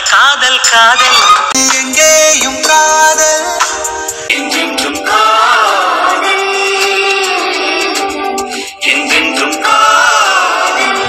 காதல் காதல் எங்கேயும் காதல் என்றென்றும் காதல் என்றென்றும் காதல்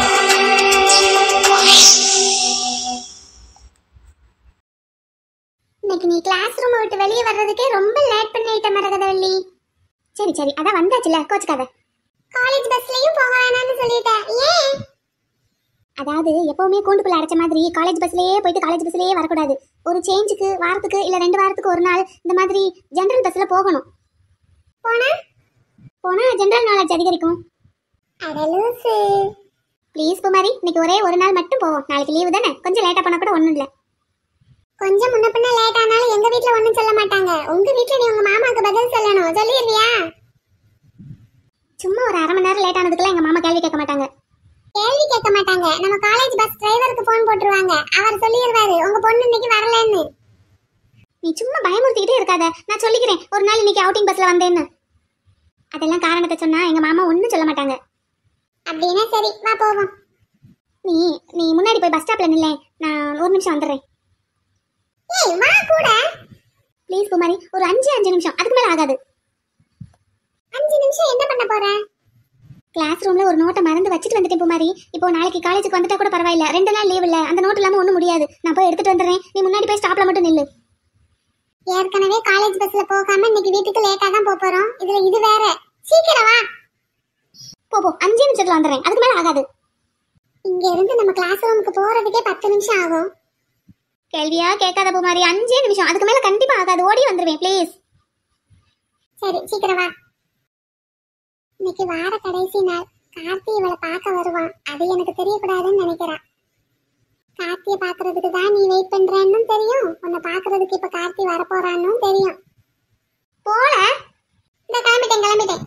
இன்னைக்கு நீ கிளாஸ் ரூம் விட்டு வெளியே வர்றதுக்கே ரொம்ப லேட் பண்ணிட்ட மரகதவள்ளி சரி சரி அதான் வந்தாச்சுல கோச்சுக்காத காலேஜ் பஸ்லயும் போக வேணாம்னு சொல்லிட்டேன் ஏன் அதாவது எப்பவுமே கூண்டுக்குள்ள அடைச்ச மாதிரி காலேஜ் பஸ்லயே போயிட்டு காலேஜ் பஸ்லயே வரக்கூடாது ஒரு சேஞ்சுக்கு வாரத்துக்கு இல்ல ரெண்டு வாரத்துக்கு ஒரு நாள் இந்த மாதிரி ஜெனரல் பஸ்ல போகணும் போனா போனா ஜெனரல் நாலேஜ் அதிகரிக்கும் அடலூசு ப்ளீஸ் குமாரி இன்னைக்கு ஒரே ஒரு நாள் மட்டும் போவோம் நாளைக்கு லீவு தானே கொஞ்சம் லேட்டா போனா கூட ஒண்ணும் இல்ல கொஞ்சம் முன்ன பின்ன லேட் ஆனாலும் எங்க வீட்ல ஒண்ணும் சொல்ல மாட்டாங்க உங்க வீட்ல நீ உங்க மாமாக்கு பதில் சொல்லணும் சொல்லிடுவியா சும்மா ஒரு அரை மணி நேரம் லேட் ஆனதுக்குலாம் எங்க மாமா கேள்வி கேட்க மாட்டாங்க கேள்வி கேட்க மாட்டாங்க நம்ம காலேஜ் பஸ் டிரைவருக்கு ஃபோன் போட்டுருவாங்க அவர் சொல்லிடுவாரு உங்க பொண்ணு இன்னைக்கு வரலன்னு நீ சும்மா பயமுறுத்திக்கிட்டே இருக்காத நான் சொல்லிக்கிறேன் ஒரு நாள் இன்னைக்கு அவுட்டிங் பஸ்ல வந்தேன்னு அதெல்லாம் காரணத்தை சொன்னா எங்க மாமா ஒண்ணும் சொல்ல மாட்டாங்க அப்படின்னா சரி வா போவோம் நீ நீ முன்னாடி போய் பஸ் ஸ்டாப்ல நில்ல நான் ஒரு நிமிஷம் வந்துடுறேன் ஏய் வா கூட ப்ளீஸ் குமாரி ஒரு அஞ்சு அஞ்சு நிமிஷம் அதுக்கு மேல ஆகாது அஞ்சு நிமிஷம் என்ன பண்ண போற கிளாஸ் ரூம்ல ஒரு நோட்டை மறந்து வச்சுட்டு வந்துட்டேன் குமாரி இப்போ நாளைக்கு காலேஜுக்கு வந்துட்டா கூட பரவாயில்ல ரெண்டு நாள் லீவ் இல்ல அந்த நோட் இல்லாம ஒண்ணும் முடியாது நான் போய் எடுத்துட்டு வந்துடுறேன் நீ முன்னாடி போய் ஸ்டாப்ல மட்டும் நில்லு ஏற்கனவே காலேஜ் பஸ்ல போகாம இன்னைக்கு வீட்டுக்கு லேட்டா தான் போப் போறோம் இதுல இது வேற சீக்கிரம் வா போ போ அஞ்சு நிமிஷத்துல வந்துடுறேன் அதுக்கு மேல ஆகாது இங்க இருந்து நம்ம கிளாஸ் ரூமுக்கு போறதுக்கே பத்து நிமிஷம் ஆகும் கேள்வியா கேட்காத பூமாரி அஞ்சே நிமிஷம் அதுக்கு மேல கண்டிப்பா ஆகாது ஓடி வந்துருவேன் ப்ளீஸ் சரி சீக்கிரம் வா இன்னைக்கு வார கடைசி நாள் கார்த்தி இவளை பார்க்க வருவான் அது எனக்கு தெரியக்கூடாதுன்னு நினைக்கிறா கார்த்திய பாக்குறதுக்கு தான் நீ வெயிட் பண்றேன்னு தெரியும் உன்னை பாக்குறதுக்கு இப்ப கார்த்தி வரப்போறான்னு தெரியும் போல இந்த கிளம்பிட்டேன் கிளம்பிட்டேன்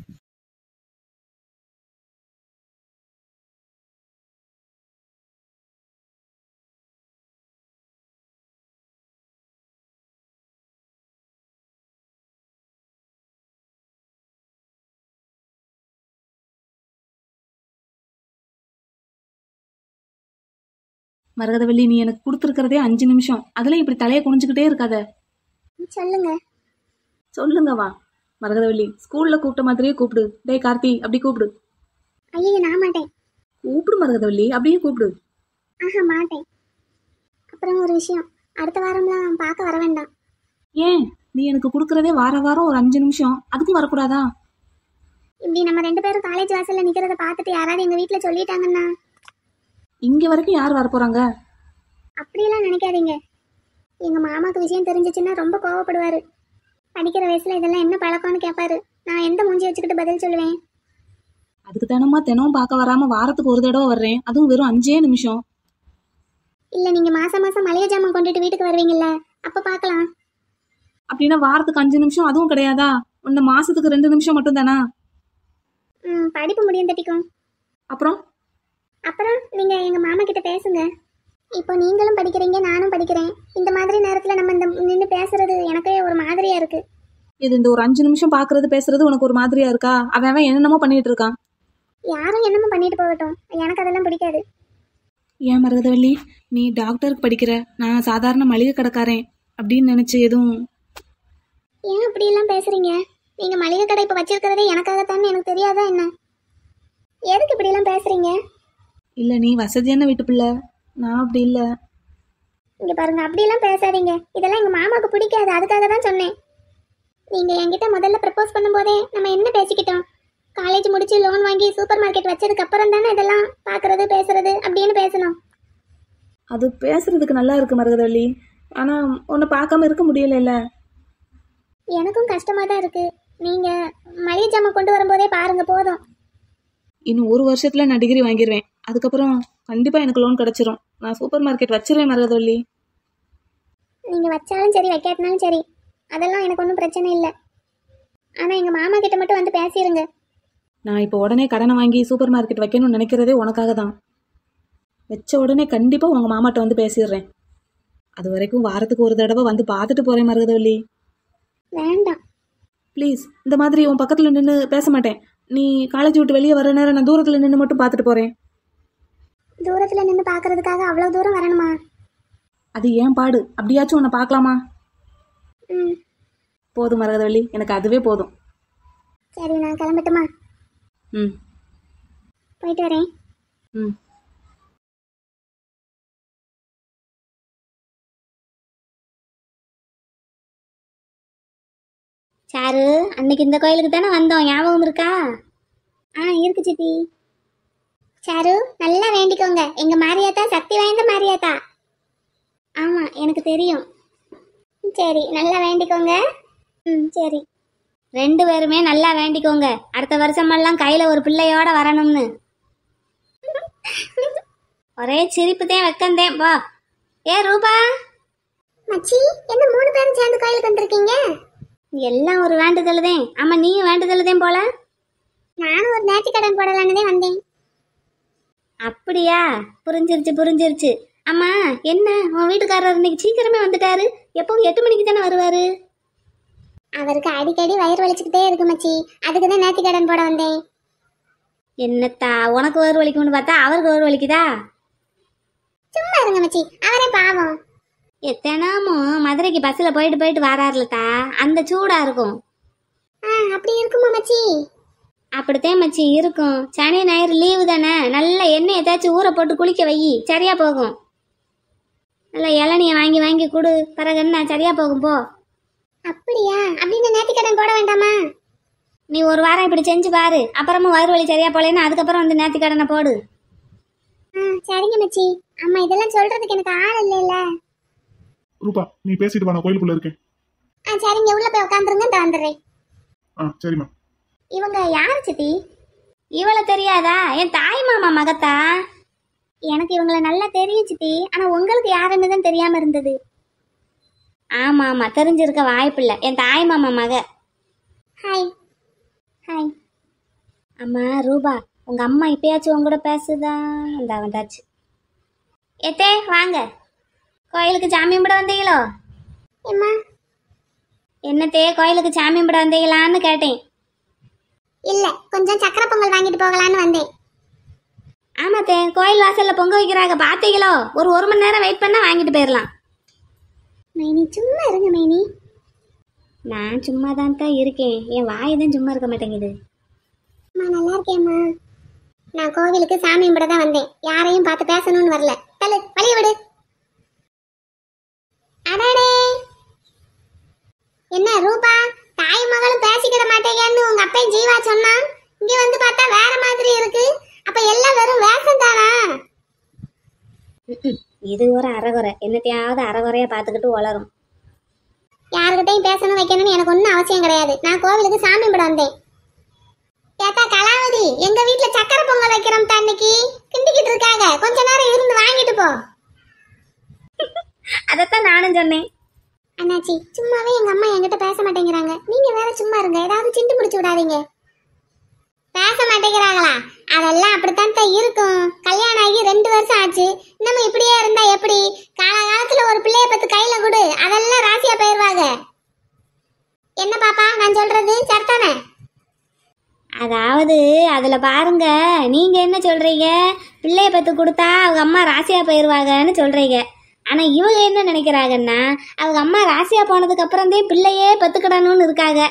மரகதவள்ளி நீ எனக்கு கொடுத்துருக்கிறதே அஞ்சு நிமிஷம் அதுல இப்படி தலையை குனிஞ்சுக்கிட்டே இருக்காத சொல்லுங்க சொல்லுங்க வா மரகதவள்ளி ஸ்கூல்ல கூப்பிட்ட மாதிரியே கூப்பிடு டேய் கார்த்தி அப்படி கூப்பிடு ஐயோ நான் மாட்டேன் கூப்பிடு மரகதவள்ளி அப்படியே கூப்பிடு ஆஹா மாட்டேன் அப்புறம் ஒரு விஷயம் அடுத்த வாரம்லாம் பார்க்க வர வேண்டாம் ஏன் நீ எனக்கு கொடுக்கறதே வார வாரம் ஒரு அஞ்சு நிமிஷம் அதுக்கும் வரக்கூடாதா இப்படி நம்ம ரெண்டு பேரும் காலேஜ் வாசல்ல நிக்கிறத பார்த்துட்டு யாராவது எங்க வீட்ல சொல்லிட்டாங்கன்னா இங்க வரைக்கும் யார் வரப்போறாங்க அப்படியெல்லாம் நினைக்காதீங்க எங்க மாமாக்கு விஷயம் தெரிஞ்சிச்சுன்னா ரொம்ப கோவப்படுவாரு படிக்கிற வயசுல இதெல்லாம் என்ன பழக்கம்னு கேட்பாரு நான் எந்த மூஞ்சி வச்சுக்கிட்டு பதில் சொல்லுவேன் அதுக்கு தானம்மா தினமும் பார்க்க வராம வாரத்துக்கு ஒரு தடவை வர்றேன் அதுவும் வெறும் அஞ்சே நிமிஷம் இல்ல நீங்க மாசம் மாசம் மளிகை ஜாமான் கொண்டுட்டு வீட்டுக்கு வருவீங்கல்ல அப்ப பார்க்கலாம் அப்படின்னா வாரத்துக்கு அஞ்சு நிமிஷம் அதுவும் கிடையாதா உன்ன மாசத்துக்கு ரெண்டு நிமிஷம் மட்டும் தானா ம், படிப்பு முடியும் தட்டிக்கும் அப்புறம் அப்புறம் நீங்க எங்க மாமா கிட்ட பேசுங்க இப்போ நீங்களும் படிக்கிறீங்க நானும் படிக்கிறேன் இந்த மாதிரி நேரத்துல நம்ம இந்த நின்று பேசுறது எனக்கே ஒரு மாதிரியா இருக்கு இது இந்த ஒரு அஞ்சு நிமிஷம் பாக்குறது பேசுறது உனக்கு ஒரு மாதிரியா இருக்கா அவன் அவன் என்னென்னமோ பண்ணிட்டு இருக்கான் யாரும் என்னமோ பண்ணிட்டு போகட்டும் எனக்கு அதெல்லாம் பிடிக்காது ஏன் மரகதவள்ளி நீ டாக்டருக்கு படிக்கிற நான் சாதாரண மளிகை கடைக்காரன் அப்படின்னு நினைச்சு எதுவும் ஏன் அப்படியெல்லாம் பேசுறீங்க நீங்க மளிகை கடை இப்போ வச்சிருக்கிறதே எனக்காகத்தானே எனக்கு தெரியாதா என்ன எதுக்கு இப்படியெல்லாம் பேசுறீங்க இல்ல நீ வசதியான வீட்டு பிள்ளை நான் அப்படி இல்ல இங்க பாருங்க அப்படியெல்லாம் பேசாதீங்க இதெல்லாம் எங்க மாமாவுக்கு பிடிக்காது அதுக்காக தான் சொன்னேன் நீங்க என்கிட்ட முதல்ல ப்ரப்போஸ் பண்ணும்போதே நம்ம என்ன பேசிக்கிட்டோம் காலேஜ் முடிச்சு லோன் வாங்கி சூப்பர் மார்க்கெட் வச்சதுக்கு அப்புறம் தானே இதெல்லாம் பாக்குறது பேசுறது அப்படின்னு பேசணும் அது பேசுறதுக்கு நல்லா இருக்கு மரகதவள்ளி ஆனா உன்னை பார்க்காம இருக்க முடியல எனக்கும் கஷ்டமா தான் இருக்கு நீங்க மளிகை ஜாமான் கொண்டு வரும்போதே பாருங்க போதும் இன்னும் ஒரு வருஷத்துல நான் டிகிரி வாங்கிடுவேன் அதுக்கப்புறம் கண்டிப்பா எனக்கு லோன் கிடைச்சிரும் நான் சூப்பர் மார்க்கெட் வச்சிருவேன் மரகதவள்ளி நீங்க வச்சாலும் சரி வைக்காட்டினாலும் சரி அதெல்லாம் எனக்கு ஒன்றும் பிரச்சனை இல்லை ஆனா எங்க மாமா கிட்ட மட்டும் வந்து பேசிடுங்க நான் இப்போ உடனே கடனை வாங்கி சூப்பர் மார்க்கெட் வைக்கணும்னு நினைக்கிறதே உனக்காக தான் வச்ச உடனே கண்டிப்பாக உங்கள் மாமாட்ட வந்து பேசிடுறேன் அது வரைக்கும் வாரத்துக்கு ஒரு தடவை வந்து பார்த்துட்டு போகிறேன் மருகதவள்ளி வேண்டாம் ப்ளீஸ் இந்த மாதிரி உன் பக்கத்தில் நின்று பேச மாட்டேன் நீ காலேஜ் விட்டு வெளியே வர நேரம் நான் தூரத்தில் நின்று மட்டும் பார்த்துட்டு போகிறேன் தூரத்துல நின்று பார்க்கறதுக்காக அவ்வளவு தூரம் வரணுமா அது ஏன் பாடு அப்படியாச்சும் உன்னை பார்க்கலாமா ம் போதும் மரகதவள்ளி எனக்கு அதுவே போதும் சரி நான் கிளம்பட்டுமா ம் போயிட்டு வரேன் ம் சாரு அன்னைக்கு இந்த கோயிலுக்கு தானே வந்தோம் ஞாபகம் இருக்கா ஆ இருக்கு சித்தி சாரு நல்லா வேண்டிக்கோங்க எங்க மாரியாத்தா சக்தி வாய்ந்த மாரியாத்தா ஆமா எனக்கு தெரியும் ம், சரி நல்லா வேண்டிக்கோங்க ம் சரி ரெண்டு பேருமே நல்லா வேண்டிக்கோங்க அடுத்த வருஷமெல்லாம் கையில ஒரு பிள்ளையோட வரணும்னு ஒரே சிரிப்பு தான் வெக்கந்தேன் வா ஏ ரூபா மச்சி என்ன மூணு பேரும் சேர்ந்து கோயிலுக்கு வந்திருக்கீங்க எல்லாம் ஒரு வேண்டுதல் தான் ஆமா நீயும் வேண்டுதல் தான் போல நானும் ஒரு நேர்த்தி கடன் போடலான்னு தான் வந்தேன் அப்படியா புரிஞ்சிருச்சு புரிஞ்சிருச்சு அம்மா என்ன உன் வீட்டுக்காரர் இன்னைக்கு சீக்கிரமே வந்துட்டாரு எப்பவும் எட்டு மணிக்கு தானே வருவாரு அவருக்கு அடிக்கடி வயிறு வலிச்சுக்கிட்டே இருக்கு மச்சி அதுக்கு தான் நேர்த்தி கடன் போட வந்தேன் என்னத்தா உனக்கு வயிறு வலிக்கும்னு பார்த்தா அவருக்கு வயிறு வலிக்குதா சும்மா இருங்க மச்சி அவரே பாவம் எத்தனாமும் மதுரைக்கு பஸ்ஸில் போயிட்டு போயிட்டு வராருலத்தா அந்த சூடா இருக்கும் ஆ அப்படி இருக்குமா மச்சி அப்படித்தான் மச்சி இருக்கும் சனி ஞாயிறு லீவு தானே நல்ல எண்ணெய் ஏதாச்சும் ஊற போட்டு குளிக்க வை சரியா போகும் நல்ல இளநியை வாங்கி வாங்கி கொடு பிறகு என்ன சரியா போகும் போ அப்படியா அப்படின்னு நேர்த்தி கடன் போட வேண்டாமா நீ ஒரு வாரம் இப்படி செஞ்சு பாரு அப்புறமா வயிறு வலி சரியா போலேன்னா அதுக்கப்புறம் வந்து நேர்த்தி கடனை போடு ஆ சரிங்க மச்சி அம்மா இதெல்லாம் சொல்றதுக்கு எனக்கு ஆள் இல்லைல்ல ரூபா நீ பேசிட்டு வா நான் கோயிலுக்குள்ள இருக்கேன் ஆ சரிங்க உள்ள போய் உட்காந்துருங்க இந்த வந்துடுறேன் ஆ சரிம்மா இவங்க யார் சித்தி இவளை தெரியாதா என் தாய் மாமா மகத்தா எனக்கு இவங்களை நல்லா தெரியும் சித்தி ஆனா உங்களுக்கு யாருன்னு தான் தெரியாம இருந்தது ஆமா ஆமா தெரிஞ்சிருக்க வாய்ப்பில்லை என் தாய் மாமா மக ஹாய் ஹாய் அம்மா ரூபா உங்க அம்மா இப்பயாச்சும் உங்க கூட பேசுதா இந்த வந்தாச்சு எத்தே வாங்க கோயிலுக்கு சாமி கும்பிட வந்தீங்களோ எம்மா என்னத்தே கோயிலுக்கு சாமி கும்பிட வந்தீங்களான்னு கேட்டேன் இல்ல கொஞ்சம் சக்கரை பொங்கல் வாங்கிட்டு போகலான்னு வந்தேன் ஆமாத்தே கோயில் வாசல்ல பொங்க வைக்கிறாங்க பாத்தீங்களோ ஒரு ஒரு மணி நேரம் வெயிட் பண்ணா வாங்கிட்டு போயிடலாம் மைனி சும்மா இருங்க மைனி நான் சும்மா தான் தான் இருக்கேன் என் வாய் தான் சும்மா இருக்க மாட்டேங்குது அம்மா நல்லா இருக்கேம்மா நான் கோவிலுக்கு சாமி கும்பிட தான் வந்தேன் யாரையும் பார்த்து பேசணும்னு வரல தள்ளு வழிய விடு அடடே என்ன ரூபா தாய் மகளும் பேசிக்கிட மாட்டேங்கன்னு உங்க அப்பன் ஜீவா சொன்னான் இங்க வந்து பார்த்தா வேற மாதிரி இருக்கு அப்ப எல்லாம் வெறும் வேஷம் தானா இது ஒரு அறகுறை என்னத்தையாவது அறகுறையா பார்த்துக்கிட்டு வளரும் யாருக்கிட்டையும் பேசணும் வைக்கணும்னு எனக்கு ஒன்றும் அவசியம் கிடையாது நான் கோவிலுக்கு சாமி கும்பிட வந்தேன் ஏத்தா கலாவதி எங்க வீட்ல சக்கரை பொங்கல் வைக்கிறோம் அன்னைக்கு கிண்டிக்கிட்டு இருக்காங்க கொஞ்ச நேரம் இருந்து வாங்கிட்டு போ அதைத்தான் நானும் சொன்னேன் அண்ணாச்சி சும்மாவே எங்க அம்மா என்கிட்ட பேச மாட்டேங்கிறாங்க நீங்க வேற சும்மா இருங்க ஏதாவது சிண்டு முடிச்சு விடாதீங்க பேச மாட்டேங்கிறாங்களா அதெல்லாம் அப்படித்தான் தான் இருக்கும் கல்யாணம் ஆகி ரெண்டு வருஷம் ஆச்சு இன்னமும் இப்படியே இருந்தா எப்படி காலகாலத்துல ஒரு பிள்ளைய பத்து கையில கொடு அதெல்லாம் ராசியா போயிருவாங்க என்ன பாப்பா நான் சொல்றது சரிதானே அதாவது அதுல பாருங்க நீங்க என்ன சொல்றீங்க பிள்ளைய பத்து கொடுத்தா அவங்க அம்மா ராசியா போயிருவாங்கன்னு சொல்றீங்க ஆனா இவங்க என்ன நினைக்கிறாங்கன்னா அவங்க அம்மா ராசியா போனதுக்கு அப்புறம் தான் பிள்ளையே பத்துக்கிடணும்னு இருக்காங்க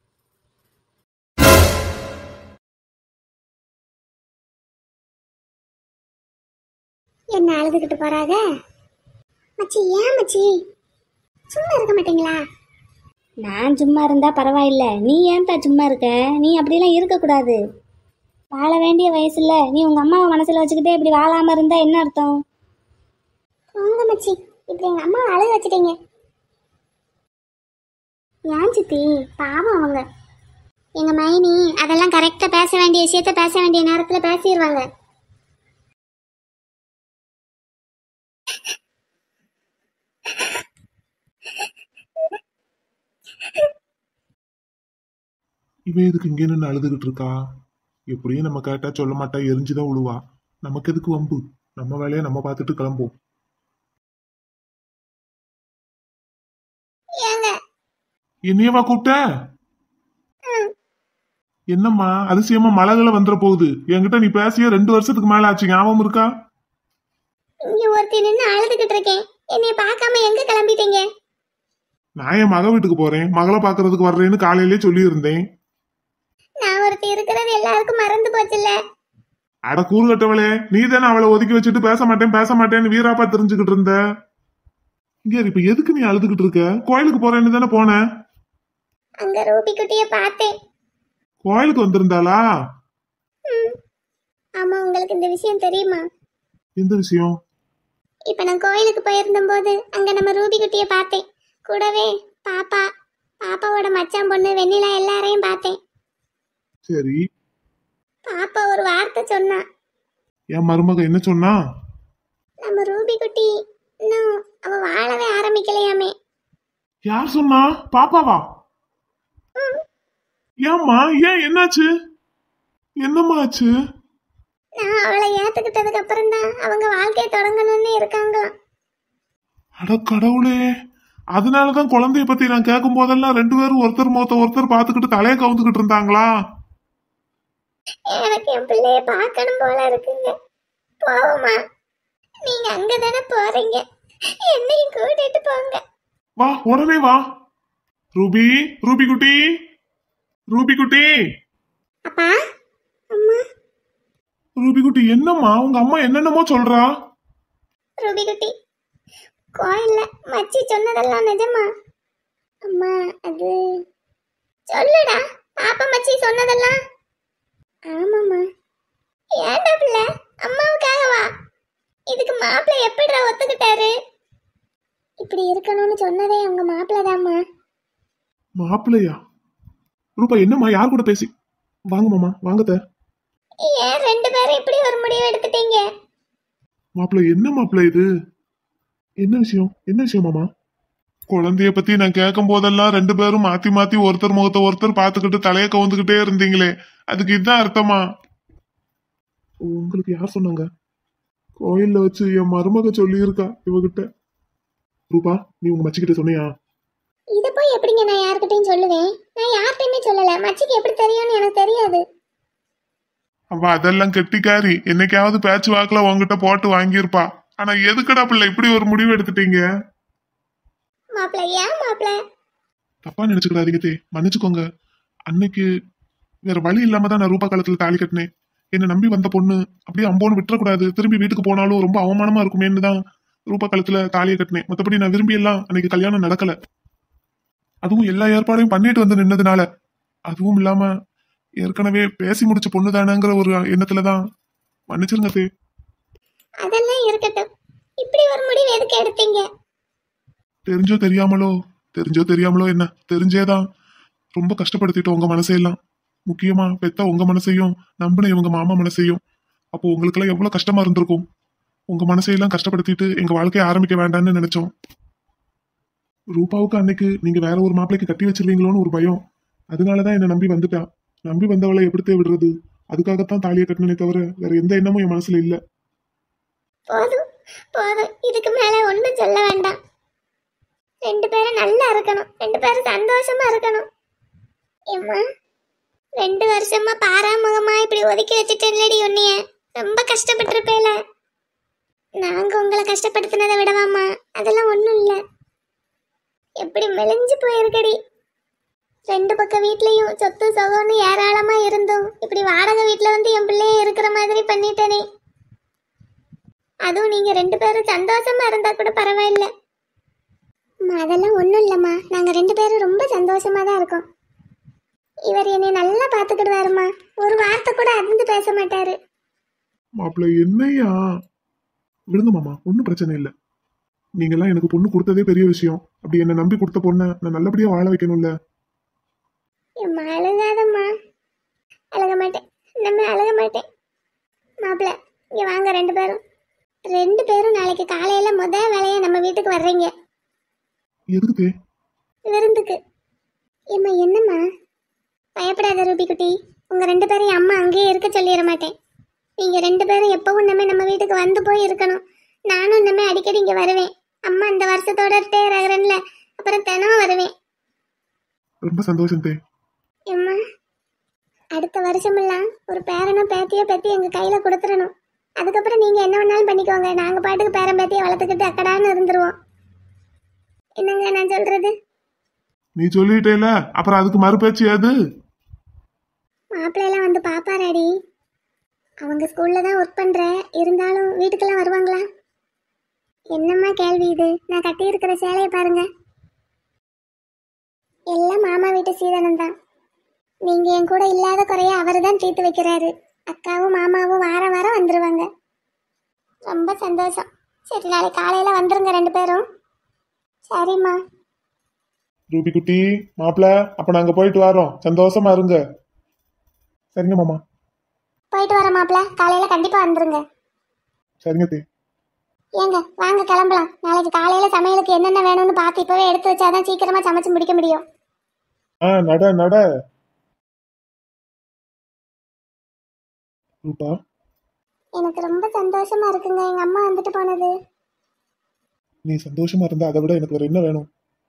என்ன அழுதுகிட்டு போறாங்க மச்சி ஏன் மச்சி சும்மா இருக்க மாட்டீங்களா நான் சும்மா இருந்தா பரவாயில்ல நீ ஏன்டா சும்மா இருக்க நீ அப்படிலாம் இருக்கக்கூடாது வாழ வேண்டிய வயசுல நீ உங்க அம்மாவை மனசுல வச்சுக்கிட்டே இப்படி வாழாம இருந்தா என்ன அர்த்தம் போங்க மச்சி இப்படி எங்க அம்மா அழுக வச்சுட்டீங்க ஏன் சித்தி பாவம் அவங்க எங்க மைனி அதெல்லாம் கரெக்டா பேச வேண்டிய விஷயத்த பேச வேண்டிய நேரத்துல பேசிடுவாங்க இவ எதுக்கு இங்கே நின்று அழுதுகிட்டு இருக்கா எப்படியும் நம்ம கேட்டா சொல்ல மாட்டா எரிஞ்சுதான் விழுவா நமக்கு எதுக்கு வம்பு நம்ம வேலையை நம்ம பார்த்துட்டு கிளம்புவோம் ஏங்க என்னையவா கூப்பிட்ட என்னம்மா அதிசயமா மழைகளை வந்துட போகுது என்கிட்ட நீ பேசிய ரெண்டு வருஷத்துக்கு மேல ஆச்சு ஞாபகம் இருக்கா இங்க ஒருத்தி நின்று அழுதுகிட்டு இருக்கேன் என்னைய பார்க்காம எங்க கிளம்பிட்டீங்க நான் என் மக வீட்டுக்கு போறேன் மகளை பாக்குறதுக்கு வர்றேன்னு காலையிலே சொல்லியிருந்தேன் நான் ஒருத்தி இருக்கிறது எல்லாருக்கும் மறந்து போச்சுல்ல அட கூறு கட்டவளே நீ தானே அவளை ஒதுக்கி வச்சுட்டு பேச மாட்டேன் பேச மாட்டேன்னு வீராப்பா தெரிஞ்சுக்கிட்டு இருந்த இங்க இரு, இப்ப எதுக்கு நீ அழுதுகிட்டு இருக்க கோயிலுக்கு போறேன்னு தானே போன அங்க ரூபி குட்டிய பார்த்தேன் கோயிலுக்கு வந்திருந்தாளா ஆமா உங்களுக்கு இந்த விஷயம் தெரியுமா எந்த விஷயம் இப்ப நான் கோயிலுக்கு போயிருந்தபோது அங்க நம்ம ரூபி குட்டிய பார்த்தேன் கூடவே பாப்பா பாப்பாவோட மச்சான் பொண்ணு வெண்ணிலா எல்லாரையும் பார்த்தேன் சரி பாப்பா ஒரு வார்த்தை சொன்னா என் மருமக என்ன சொன்னா நம்ம ரூபி குட்டி இன்னும் அவ வாழவே ஆரம்பிக்கலையாமே யார் சொன்னா பாப்பாவா ஏம்மா ஏன் என்னாச்சு என்னம்மா ஆச்சு நான் அவளை ஏத்துக்கிட்டதுக்கு அப்புறம் தான் அவங்க வாழ்க்கையை தொடங்கணும்னு இருக்காங்களாம் அட கடவுளே அதனாலதான் குழந்தைய பத்தி நான் கேட்கும் போதெல்லாம் ரெண்டு பேரும் ஒருத்தர் முகத்த ஒருத்தர் பாத்துக்கிட்டு தலைய கவுந்துக்கிட்டு இருந்தாங்களா எனக்கு என் பிள்ளைய பார்க்கணும் போல இருக்குங்க போவோமா நீங்க அங்க தானே போறீங்க என்னையும் கூட்டிட்டு போங்க வா உடனே வா ரூபி ரூபி குட்டி ரூபி குட்டி அப்பா அம்மா ரூபி குட்டி என்னம்மா உங்க அம்மா என்னென்னமோ சொல்றா ரூபி குட்டி கோயில்ல மச்சி சொன்னதெல்லாம் நிஜமா அம்மா அது சொல்லுடா பாப்பா மச்சி சொன்னதெல்லாம் ஆமாம்மா ஏன்டா பிள்ளை அம்மாவுக்காகவா இதுக்கு மாப்பிள்ளை எப்படிடா ஒத்துக்கிட்டாரு இப்படி இருக்கணும்னு சொன்னதே உங்க மாப்பிள்ளை தாம்மா மாப்பிள்ளையா ரூபா என்னம்மா யார் கூட பேசி வாங்க மாமா வாங்கத்த ஏன் ரெண்டு பேரும் இப்படி ஒரு முடிவு எடுத்துட்டீங்க மாப்பிள்ளை என்ன மாப்பிள்ளை இது என்ன விஷயம் என்ன விஷயம் மாமா குழந்தைய பத்தி நான் கேட்கும் போதெல்லாம் ரெண்டு பேரும் மாத்தி மாத்தி ஒருத்தர் முகத்தை ஒருத்தர் பார்த்துக்கிட்டு தலைய கவுந்துக்கிட்டே இருந்தீங்களே அதுக்கு இதுதான் அர்த்தமா உங்களுக்கு யார் சொன்னாங்க கோயில்ல வச்சு என் மருமக சொல்லியிருக்கா இவகிட்ட ரூபா நீ உங்க மச்சிக்கிட்ட சொன்னியா இதை போய் எப்படிங்க நான் யார்கிட்டயும் சொல்லுவேன் நான் யார்கிட்டயுமே சொல்லல மச்சிக்கு எப்படி தெரியும்னு எனக்கு தெரியாது அவ அதெல்லாம் கெட்டிக்காரி என்னைக்காவது பேச்சு வாக்குல உங்ககிட்ட போட்டு வாங்கியிருப்பா ஆனா எதுக்குடா பிள்ளை இப்படி ஒரு முடிவு எடுத்துட்டீங்க மாப்பிள்ளை ஏன் மாப்பிள்ளை தப்பா நினைச்சுக்கிடாதீங்க தே மன்னிச்சுக்கோங்க அன்னைக்கு வேற வழி இல்லாம தான் நான் ரூபா காலத்துல தாலி கட்டினேன் என்னை நம்பி வந்த பொண்ணு அப்படியே அம்போன்னு விட்டுறக்கூடாது திரும்பி வீட்டுக்கு போனாலும் ரொம்ப அவமானமா இருக்குமேன்னு தான் ரூபா காலத்துல தாலியை கட்டினேன் மத்தபடி நான் விரும்பி எல்லாம் அன்னைக்கு கல்யாணம் நடக்கல அதுவும் எல்லா ஏற்பாடையும் பண்ணிட்டு வந்து நின்னதுனால அதுவும் இல்லாம ஏற்கனவே பேசி முடிச்ச பொண்ணு தானேங்கிற ஒரு எண்ணத்துலதான் மன்னிச்சிருங்க தே அதெல்லாம் இருக்கட்டும் இப்படி ஒரு முடிவு எதுக்கு எடுத்தீங்க தெரிஞ்சோ தெரியாமலோ தெரிஞ்சோ தெரியாமலோ என்ன தெரிஞ்சேதான் ரொம்ப கஷ்டப்படுத்திட்டோம் உங்க மனசையெல்லாம் முக்கியமா பெத்த உங்க மனசையும் நம்பின இவங்க மாமா மனசையும் அப்போ உங்களுக்கெல்லாம் எவ்வளவு கஷ்டமா இருந்திருக்கும் உங்க மனசையெல்லாம் கஷ்டப்படுத்திட்டு எங்க வாழ்க்கையை ஆரம்பிக்க வேண்டாம்னு நினைச்சோம் ரூபாவுக்கு அன்னைக்கு நீங்க வேற ஒரு மாப்பிளைக்கு கட்டி வச்சிருவீங்களோன்னு ஒரு பயம் அதனாலதான் என்ன நம்பி வந்துட்டா நம்பி வந்தவளை எப்படித்தே விடுறது அதுக்காகத்தான் தாலியை கட்டினே தவிர வேற எந்த எண்ணமும் என் மனசுல இல்ல போதும் போதும் இதுக்கு மேல ஒண்ணும் சொல்ல வேண்டாம் ரெண்டு பேரும் நல்லா இருக்கணும் ரெண்டு பேரும் சந்தோஷமா இருக்கணும் ஏம்மா ரெண்டு வருஷமா பாராமுகமா இப்படி ஒதுக்கி வச்சுட்டேன்லடி உன்னைய ரொம்ப கஷ்டப்பட்டிருப்பேல நாங்க உங்களை கஷ்டப்படுத்தினதை விடவாம்மா அதெல்லாம் ஒண்ணும் இல்ல எப்படி மெலிஞ்சு போயிருக்கடி ரெண்டு பக்கம் வீட்லயும் சொத்து சொகம்னு ஏராளமா இருந்தும் இப்படி வாடகை வீட்ல வந்து என் பிள்ளைய இருக்கிற மாதிரி பண்ணிட்டேனே அதுவும் நீங்க ரெண்டு பேரும் சந்தோஷமா இருந்தா கூட பரவாயில்ல அம்மா, அதெல்லாம் ஒண்ணும் இல்லம்மா நாங்க ரெண்டு பேரும் ரொம்ப சந்தோஷமா தான் இருக்கோம் இவர் என்னை நல்லா பாத்துக்கிடுவாருமா ஒரு வார்த்தை கூட அதிர்ந்து பேச மாட்டாரு மாப்பிள்ளை என்னையா விடுங்க மாமா ஒன்றும் பிரச்சனை இல்லை நீங்கெல்லாம் எனக்கு பொண்ணு கொடுத்ததே பெரிய விஷயம் அப்படி என்னை நம்பி கொடுத்த பொண்ணை நான் நல்லபடியா வாழ வைக்கணும்ல எம்மா அழுகாதம்மா அழுக மாட்டேன் நம்ம அழுக மாட்டேன் மாப்பிள்ள இங்க வாங்க ரெண்டு பேரும் ரெண்டு பேரும் நாளைக்கு காலையில முத வேலையா நம்ம வீட்டுக்கு வர்றீங்க எதுக்கு தே? விருந்துக்கு ஏம்மா என்னம்மா பயப்படாத ரூபி குட்டி உங்க ரெண்டு பேரையும் அம்மா அங்கேயே இருக்க சொல்லிட மாட்டேன் நீங்க ரெண்டு பேரும் எப்பவும் நம்ம நம்ம வீட்டுக்கு வந்து போய் இருக்கணும் நானும் இனிமே அடிக்கடி இங்க வருவேன் அம்மா இந்த வருஷத்தோட ரிட்டையர் ஆகுறேன்ல அப்புறம் தினம் வருவேன் ரொம்ப சந்தோஷம் தே எம்மா அடுத்த வருஷமெல்லாம் ஒரு பேரனோ பேத்தியோ பத்தி எங்க கையில கொடுத்துடணும் அதுக்கப்புறம் நீங்க என்ன வேணாலும் பண்ணிக்கோங்க நாங்க பாட்டுக்கு பேரம்பேத்தியை வளர்த்துக்கிட்டு அக்கடான்னு இருந்துருவோம் என்னங்க நான் சொல்றது நீ சொல்லிட்டேல அப்புறம் அதுக்கு மறுபேச்சு அது மாப்பிள்ளையெல்லாம் வந்து பாப்பாராடி அவங்க ஸ்கூல்ல தான் ஒர்க் பண்றேன் இருந்தாலும் வீட்டுக்கெல்லாம் வருவாங்களா என்னம்மா கேள்வி இது நான் கட்டி இருக்கிற சேலையை பாருங்க எல்லாம் மாமா வீட்டு சீதனம் தான் நீங்க என் கூட இல்லாத குறைய அவர் தான் தீர்த்து வைக்கிறாரு அக்காவும் மாமாவும் வாரம் வாரம் வந்துருவாங்க ரொம்ப சந்தோஷம் சரி நாளைக்கு காலையில வந்துருங்க ரெண்டு பேரும் சரிம்மா ரூபி குட்டி மாப்பிள அப்ப நாங்க போயிட்டு வரோம் சந்தோஷமா இருங்க சரிங்க மாமா போயிட்டு வர மாப்பிள்ள காலையில கண்டிப்பா வந்துருங்க சரிங்க தே ஏங்க வாங்க கிளம்பலாம் நாளைக்கு காலையில சமையலுக்கு என்னென்ன வேணும்னு பார்த்து இப்பவே எடுத்து வச்சாதான் சீக்கிரமா சமைச்சு முடிக்க முடியும் ஆ நட நட ரூபா எனக்கு ரொம்ப சந்தோஷமா இருக்குங்க எங்க அம்மா வந்துட்டு போனது நீ சந்தோஷமா இருந்தா அதை விட எனக்கு வேற என்ன வேணும்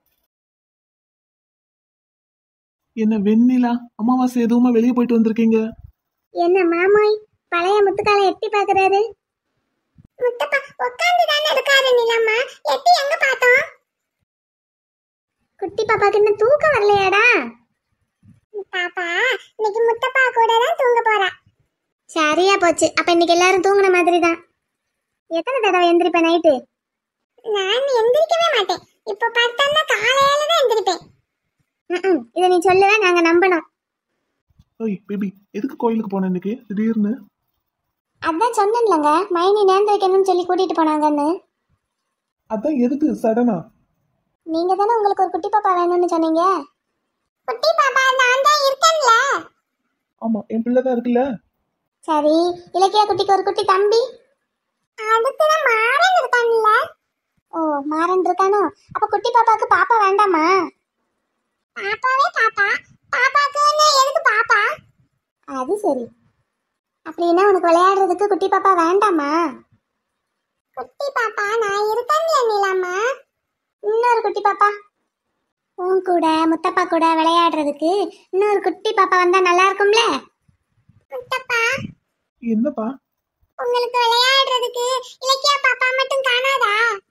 என்ன வெண்ணிலா அமாவாசை எதுவுமா வெளியே போயிட்டு வந்திருக்கீங்க என்ன மாமாய் பழைய முத்துக்காலை எட்டி பாக்குறாரு முத்தப்பா உட்கார்ந்து தானே இருக்காரு நிலம்மா எட்டி எங்க பார்த்தோம் குட்டி பாப்பாக்கு இன்னும் தூக்கம் வரலையாடா பாப்பா இன்னைக்கு முத்தப்பா கூட தான் தூங்க போறா சரியா போச்சு அப்ப இன்னைக்கு எல்லாரும் தூங்குன மாதிரி தான் எத்தனை தடவை எந்திரிப்ப நைட்டு நான் எந்திரிக்கவே மாட்டேன் இப்ப பார்த்தா காலையில தான் எந்திரிப்பேன் இதை நீ சொல்லுவ நாங்க நம்பணும் ஓய் பேபி எதுக்கு கோயிலுக்கு போன இன்னைக்கு திடீர்னு அதான் சொன்னேன்லங்க மைனி நேர்ந்து வைக்கணும்னு சொல்லி கூட்டிட்டு போனாங்கன்னு அதான் எதுக்கு சடனா நீங்க தானே உங்களுக்கு ஒரு குட்டி பாப்பா வேணும்னு சொன்னீங்க குட்டி பாப்பா நான் தான் இருக்கேன்ல ஆமா என் பிள்ளை தான் இருக்குல்ல சரி இலக்கியா குட்டிக்கு ஒரு குட்டி தம்பி அதுக்கு தான் மாறன் இருக்கான்ல ஓ மாறன் இருக்கானோ அப்ப குட்டி பாப்பாக்கு பாப்பா வேண்டாமா பாப்பாவே பாப்பா பாப்பாக்கு எதுக்கு பாப்பா அது சரி அப்படின்னா உனக்கு விளையாடுறதுக்கு குட்டி பாப்பா வேண்டாமா குட்டி பாப்பா நான் இருக்கேன்ல நீலாமா இன்னொரு குட்டி பாப்பா உன் கூட முத்தப்பா கூட விளையாடுறதுக்கு இன்னொரு குட்டி பாப்பா வந்தா நல்லா இருக்கும்ல முத்தப்பா என்னப்பா உங்களுக்கு விளையாடுறதுக்கு இலக்கியா பாப்பா மட்டும் காணாதா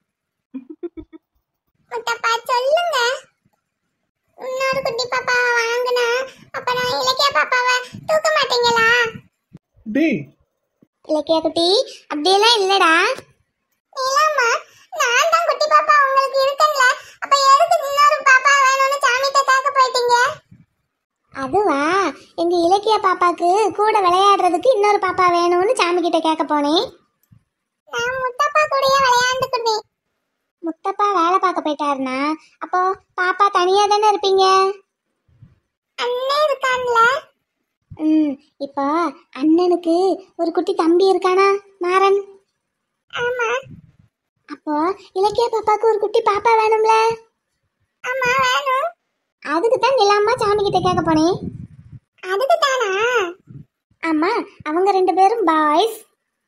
முத்தப்பா சொல்லுங்க இன்னொரு குட்டி பாப்பா வாங்கினா அப்ப நான் இலக்கியா பாப்பாவை தூக்க மாட்டீங்களா டேய் இலக்கியா குட்டி அப்படியெல்லாம் இல்லடா இல்லம்மா நான் தான் குட்டி பாப்பா உங்களுக்கு இருக்கேன்ல அப்ப எதுக்கு இன்னொரு பாப்பா வேணும்னு சாமிகிட்ட கேட்க போயிட்டீங்க அதுவா எங்க இலக்கிய பாப்பாக்கு கூட விளையாடுறதுக்கு இன்னொரு பாப்பா வேணும்னு சாமி கிட்ட கேட்க போனேன் நான் முத்தப்பா கூடயே விளையாண்டுக்குவேன் முத்தப்பா வேலை பார்க்க போயிட்டாருனா அப்போ பாப்பா தனியா தானே இருப்பீங்க அண்ணன் இருக்கான்ல ம் இப்போ அண்ணனுக்கு ஒரு குட்டி தம்பி இருக்கானா மாறன் ஆமா அப்போ இலக்கிய பாப்பாக்கு ஒரு குட்டி பாப்பா வேணும்ல ஆமா வேணும் அதுக்கு தான் நிலாமா சாமி கிட்ட கேட்க போனேன் அதுக்கு தானா ஆமா அவங்க ரெண்டு பேரும் பாய்ஸ்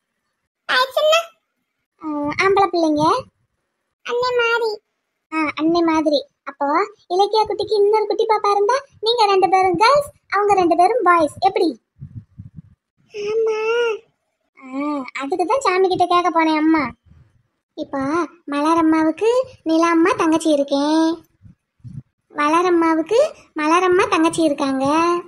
ஆம்பளை பிள்ளைங்க அன்னை மாதிரி ஆ அன்னை மாதிரி அப்போ இலக்கியா குட்டிக்கு இன்னொரு குட்டி பாப்பா இருந்தா நீங்க ரெண்டு பேரும் கேர்ள்ஸ் அவங்க ரெண்டு பேரும் பாய்ஸ் எப்படி ஆமா அதுக்கு தான் சாமி கிட்ட கேட்க போனேன் அம்மா இப்போ மலரம்மாவுக்கு நிலாம்மா தங்கச்சி இருக்கேன் வளரம்மாவுக்கு மலரம்மா தங்கச்சி இருக்காங்க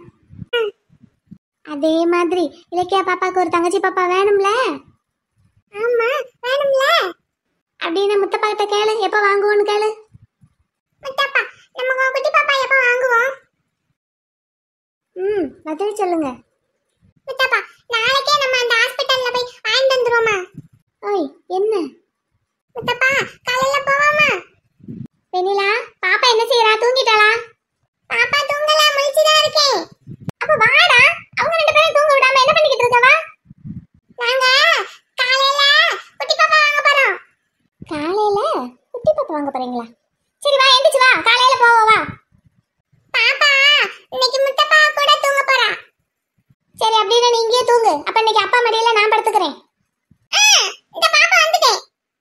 அதே மாதிரி இலக்கியா பாப்பாக்கு ஒரு தங்கச்சி பாப்பா வேணும்ல ஆமா வேணும்ல அப்படின்னு முத்தப்பா கிட்ட கேளு எப்ப வாங்குவோன்னு கேளு முத்தப்பா நம்ம குட்டி பாப்பா எப்ப வாங்குவோம் ம் பதில் சொல்லுங்க முத்தப்பா நாளைக்கே நம்ம அந்த ஹாஸ்பிடல்ல போய் வாங்கிட்டு வந்துருவோமா ஓய் என்ன முத்தப்பா காலையில போவோமா வெண்ணிலா பாப்பா என்ன செய்யறா தூங்கிட்டாளா பாப்பா தூங்கல முழிச்சுதான் இருக்கேன் அப்ப வாடா அவங்க ரெண்டு பேரும் தூங்க விடாம என்ன பண்ணிக்கிட்டு இருக்கவா நாங்க காலையில குட்டி பாப்பா வாங்க போறோம் காலையில குட்டி பாப்பா வாங்க போறீங்களா சரி வா எந்திரிச்சு வா காலையில போவோம் வா பாப்பா இன்னைக்கு முத்தப்பா கூட தூங்க போறா சரி அப்படின்னா நீ இங்கேயே தூங்கு அப்ப இன்னைக்கு அப்பா மடியில நான் படுத்துக்கிறேன் இந்த பாப்பா வந்துட்டேன்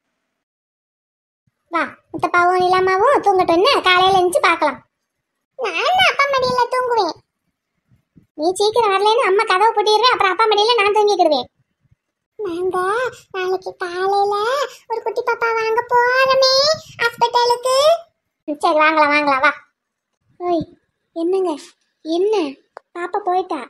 வா முத்தப்பாவும் இல்லாமாவும் தூங்கட்டும் என்ன காலையில எழுந்துச்சு பார்க்கலாம் நான் அப்பா மடியில தூங்குவேன் நீ சீக்கிரம் வரலைன்னு அம்மா கதவை பூட்டிடுவேன் அப்புறம் அப்பா மடியில நான் தூங்கிக்கிடுவேன் நாங்க நாளைக்கு காலையில ஒரு குட்டி பாப்பா வாங்க போறோமே ஹாஸ்பிட்டலுக்கு சரி வாங்கலாம் வாங்கலாம் வா ஓய் என்னங்க என்ன பாப்பா போயிட்டா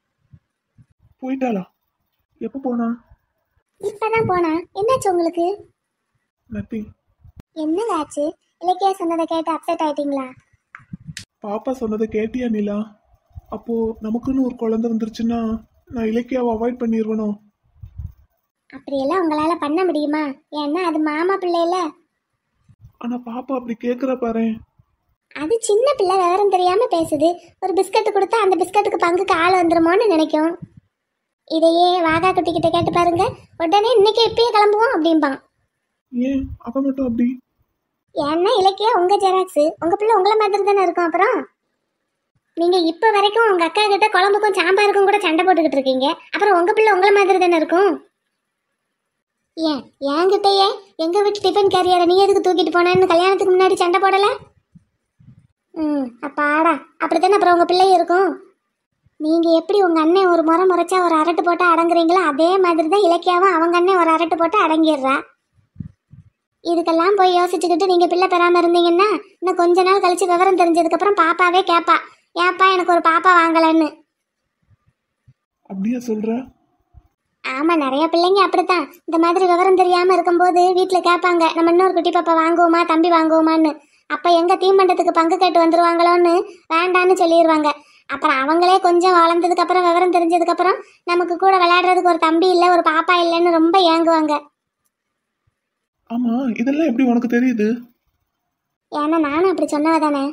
போயிட்டாளா எப்போ போனா இப்பதான் போனா என்னாச்சு உங்களுக்கு நத்திங் என்னங்க ஆச்சு இலக்கியா சொன்னதை கேட்டு அப்செட் ஆயிட்டீங்களா பாப்பா சொன்னதை கேட்டியா நிலா அப்போ நமக்குன்னு ஒரு குழந்தை வந்துருச்சுன்னா நான் இலக்கியாவை அவாய்ட் பண்ணிடுவனோ அப்படியெல்லாம் உங்களால பண்ண முடியுமா ஏன்னா அது மாமா பிள்ளைல ஆனா பாப்பா அப்படி கேக்குற பாரு அது சின்ன பிள்ளை விவரம் தெரியாம பேசுது ஒரு பிஸ்கட் கொடுத்தா அந்த பிஸ்கட்டுக்கு பங்குக்கு ஆள் வந்துருமோன்னு நினைக்கும் இதையே வாகா குட்டி கிட்ட கேட்டு பாருங்க உடனே இன்னைக்கு இப்பயே கிளம்புவோம் அப்படிம்பான் ஏன் அவ மட்டும் அப்படி ஏன்னா இலக்கியா உங்க ஜெராக்ஸ் உங்க பிள்ளை உங்களை மாதிரி தானே இருக்கும் அப்புறம் நீங்க இப்ப வரைக்கும் உங்க அக்கா கிட்ட குழம்புக்கும் சாம்பாருக்கும் கூட சண்டை போட்டுக்கிட்டு இருக்கீங்க அப்புறம் உங்க பிள்ளை உங்களை மாதிரி தானே இருக்கும் ஏன் என்கிட்டயே எங்க வீட்டு டிஃபன் கேரியரை நீ எதுக்கு தூக்கிட்டு போனேன்னு கல்யாணத்துக்கு முன்னாடி சண்டை போடல ம் அப்பாடா அப்படித்தானே அப்புறம் உங்க பிள்ளை இருக்கும் நீங்க எப்படி உங்க அண்ணன் ஒரு முறை முறைச்சா ஒரு அரட்டு போட்டு அடங்குறீங்களோ அதே மாதிரி தான் இலக்கியாவும் அவங்க அண்ணன் ஒரு அரட்டு போட்டு அடங்கிடுறா இதுக்கெல்லாம் போய் யோசிச்சுக்கிட்டு நீங்க பிள்ளை பெறாம இருந்தீங்கன்னா இன்னும் கொஞ்ச நாள் கழிச்சு விவரம் தெரிஞ்சதுக்கு அப்புறம் பாப்பாவே கேப்பா ஏப்பா எனக்கு ஒரு பாப்பா வாங்கலன்னு அப்படியா சொல்ற ஆமா நிறைய பிள்ளைங்க அப்படித்தான் இந்த மாதிரி விவரம் தெரியாம இருக்கும்போது வீட்டுல கேட்பாங்க நம்ம இன்னொரு குட்டி பாப்பா வாங்குவோமா தம்பி வாங்குவோமான்னு அப்ப எங்க தீமண்டத்துக்கு பங்கு கேட்டு வந்துருவாங்களோன்னு வேண்டான்னு சொல்லிடுவாங்க அப்புறம் அவங்களே கொஞ்சம் வளர்ந்ததுக்கு அப்புறம் விவரம் தெரிஞ்சதுக்கு அப்புறம் நமக்கு கூட விளையாடுறதுக்கு ஒரு தம்பி இல்ல ஒரு பாப்பா இல்லைன்னு ரொம்ப ஏங்குவாங்க ஆமா இதெல்லாம் எப்படி உனக்கு தெரியுது ஏன்னா நானும் அப்படி சொன்னவ தானே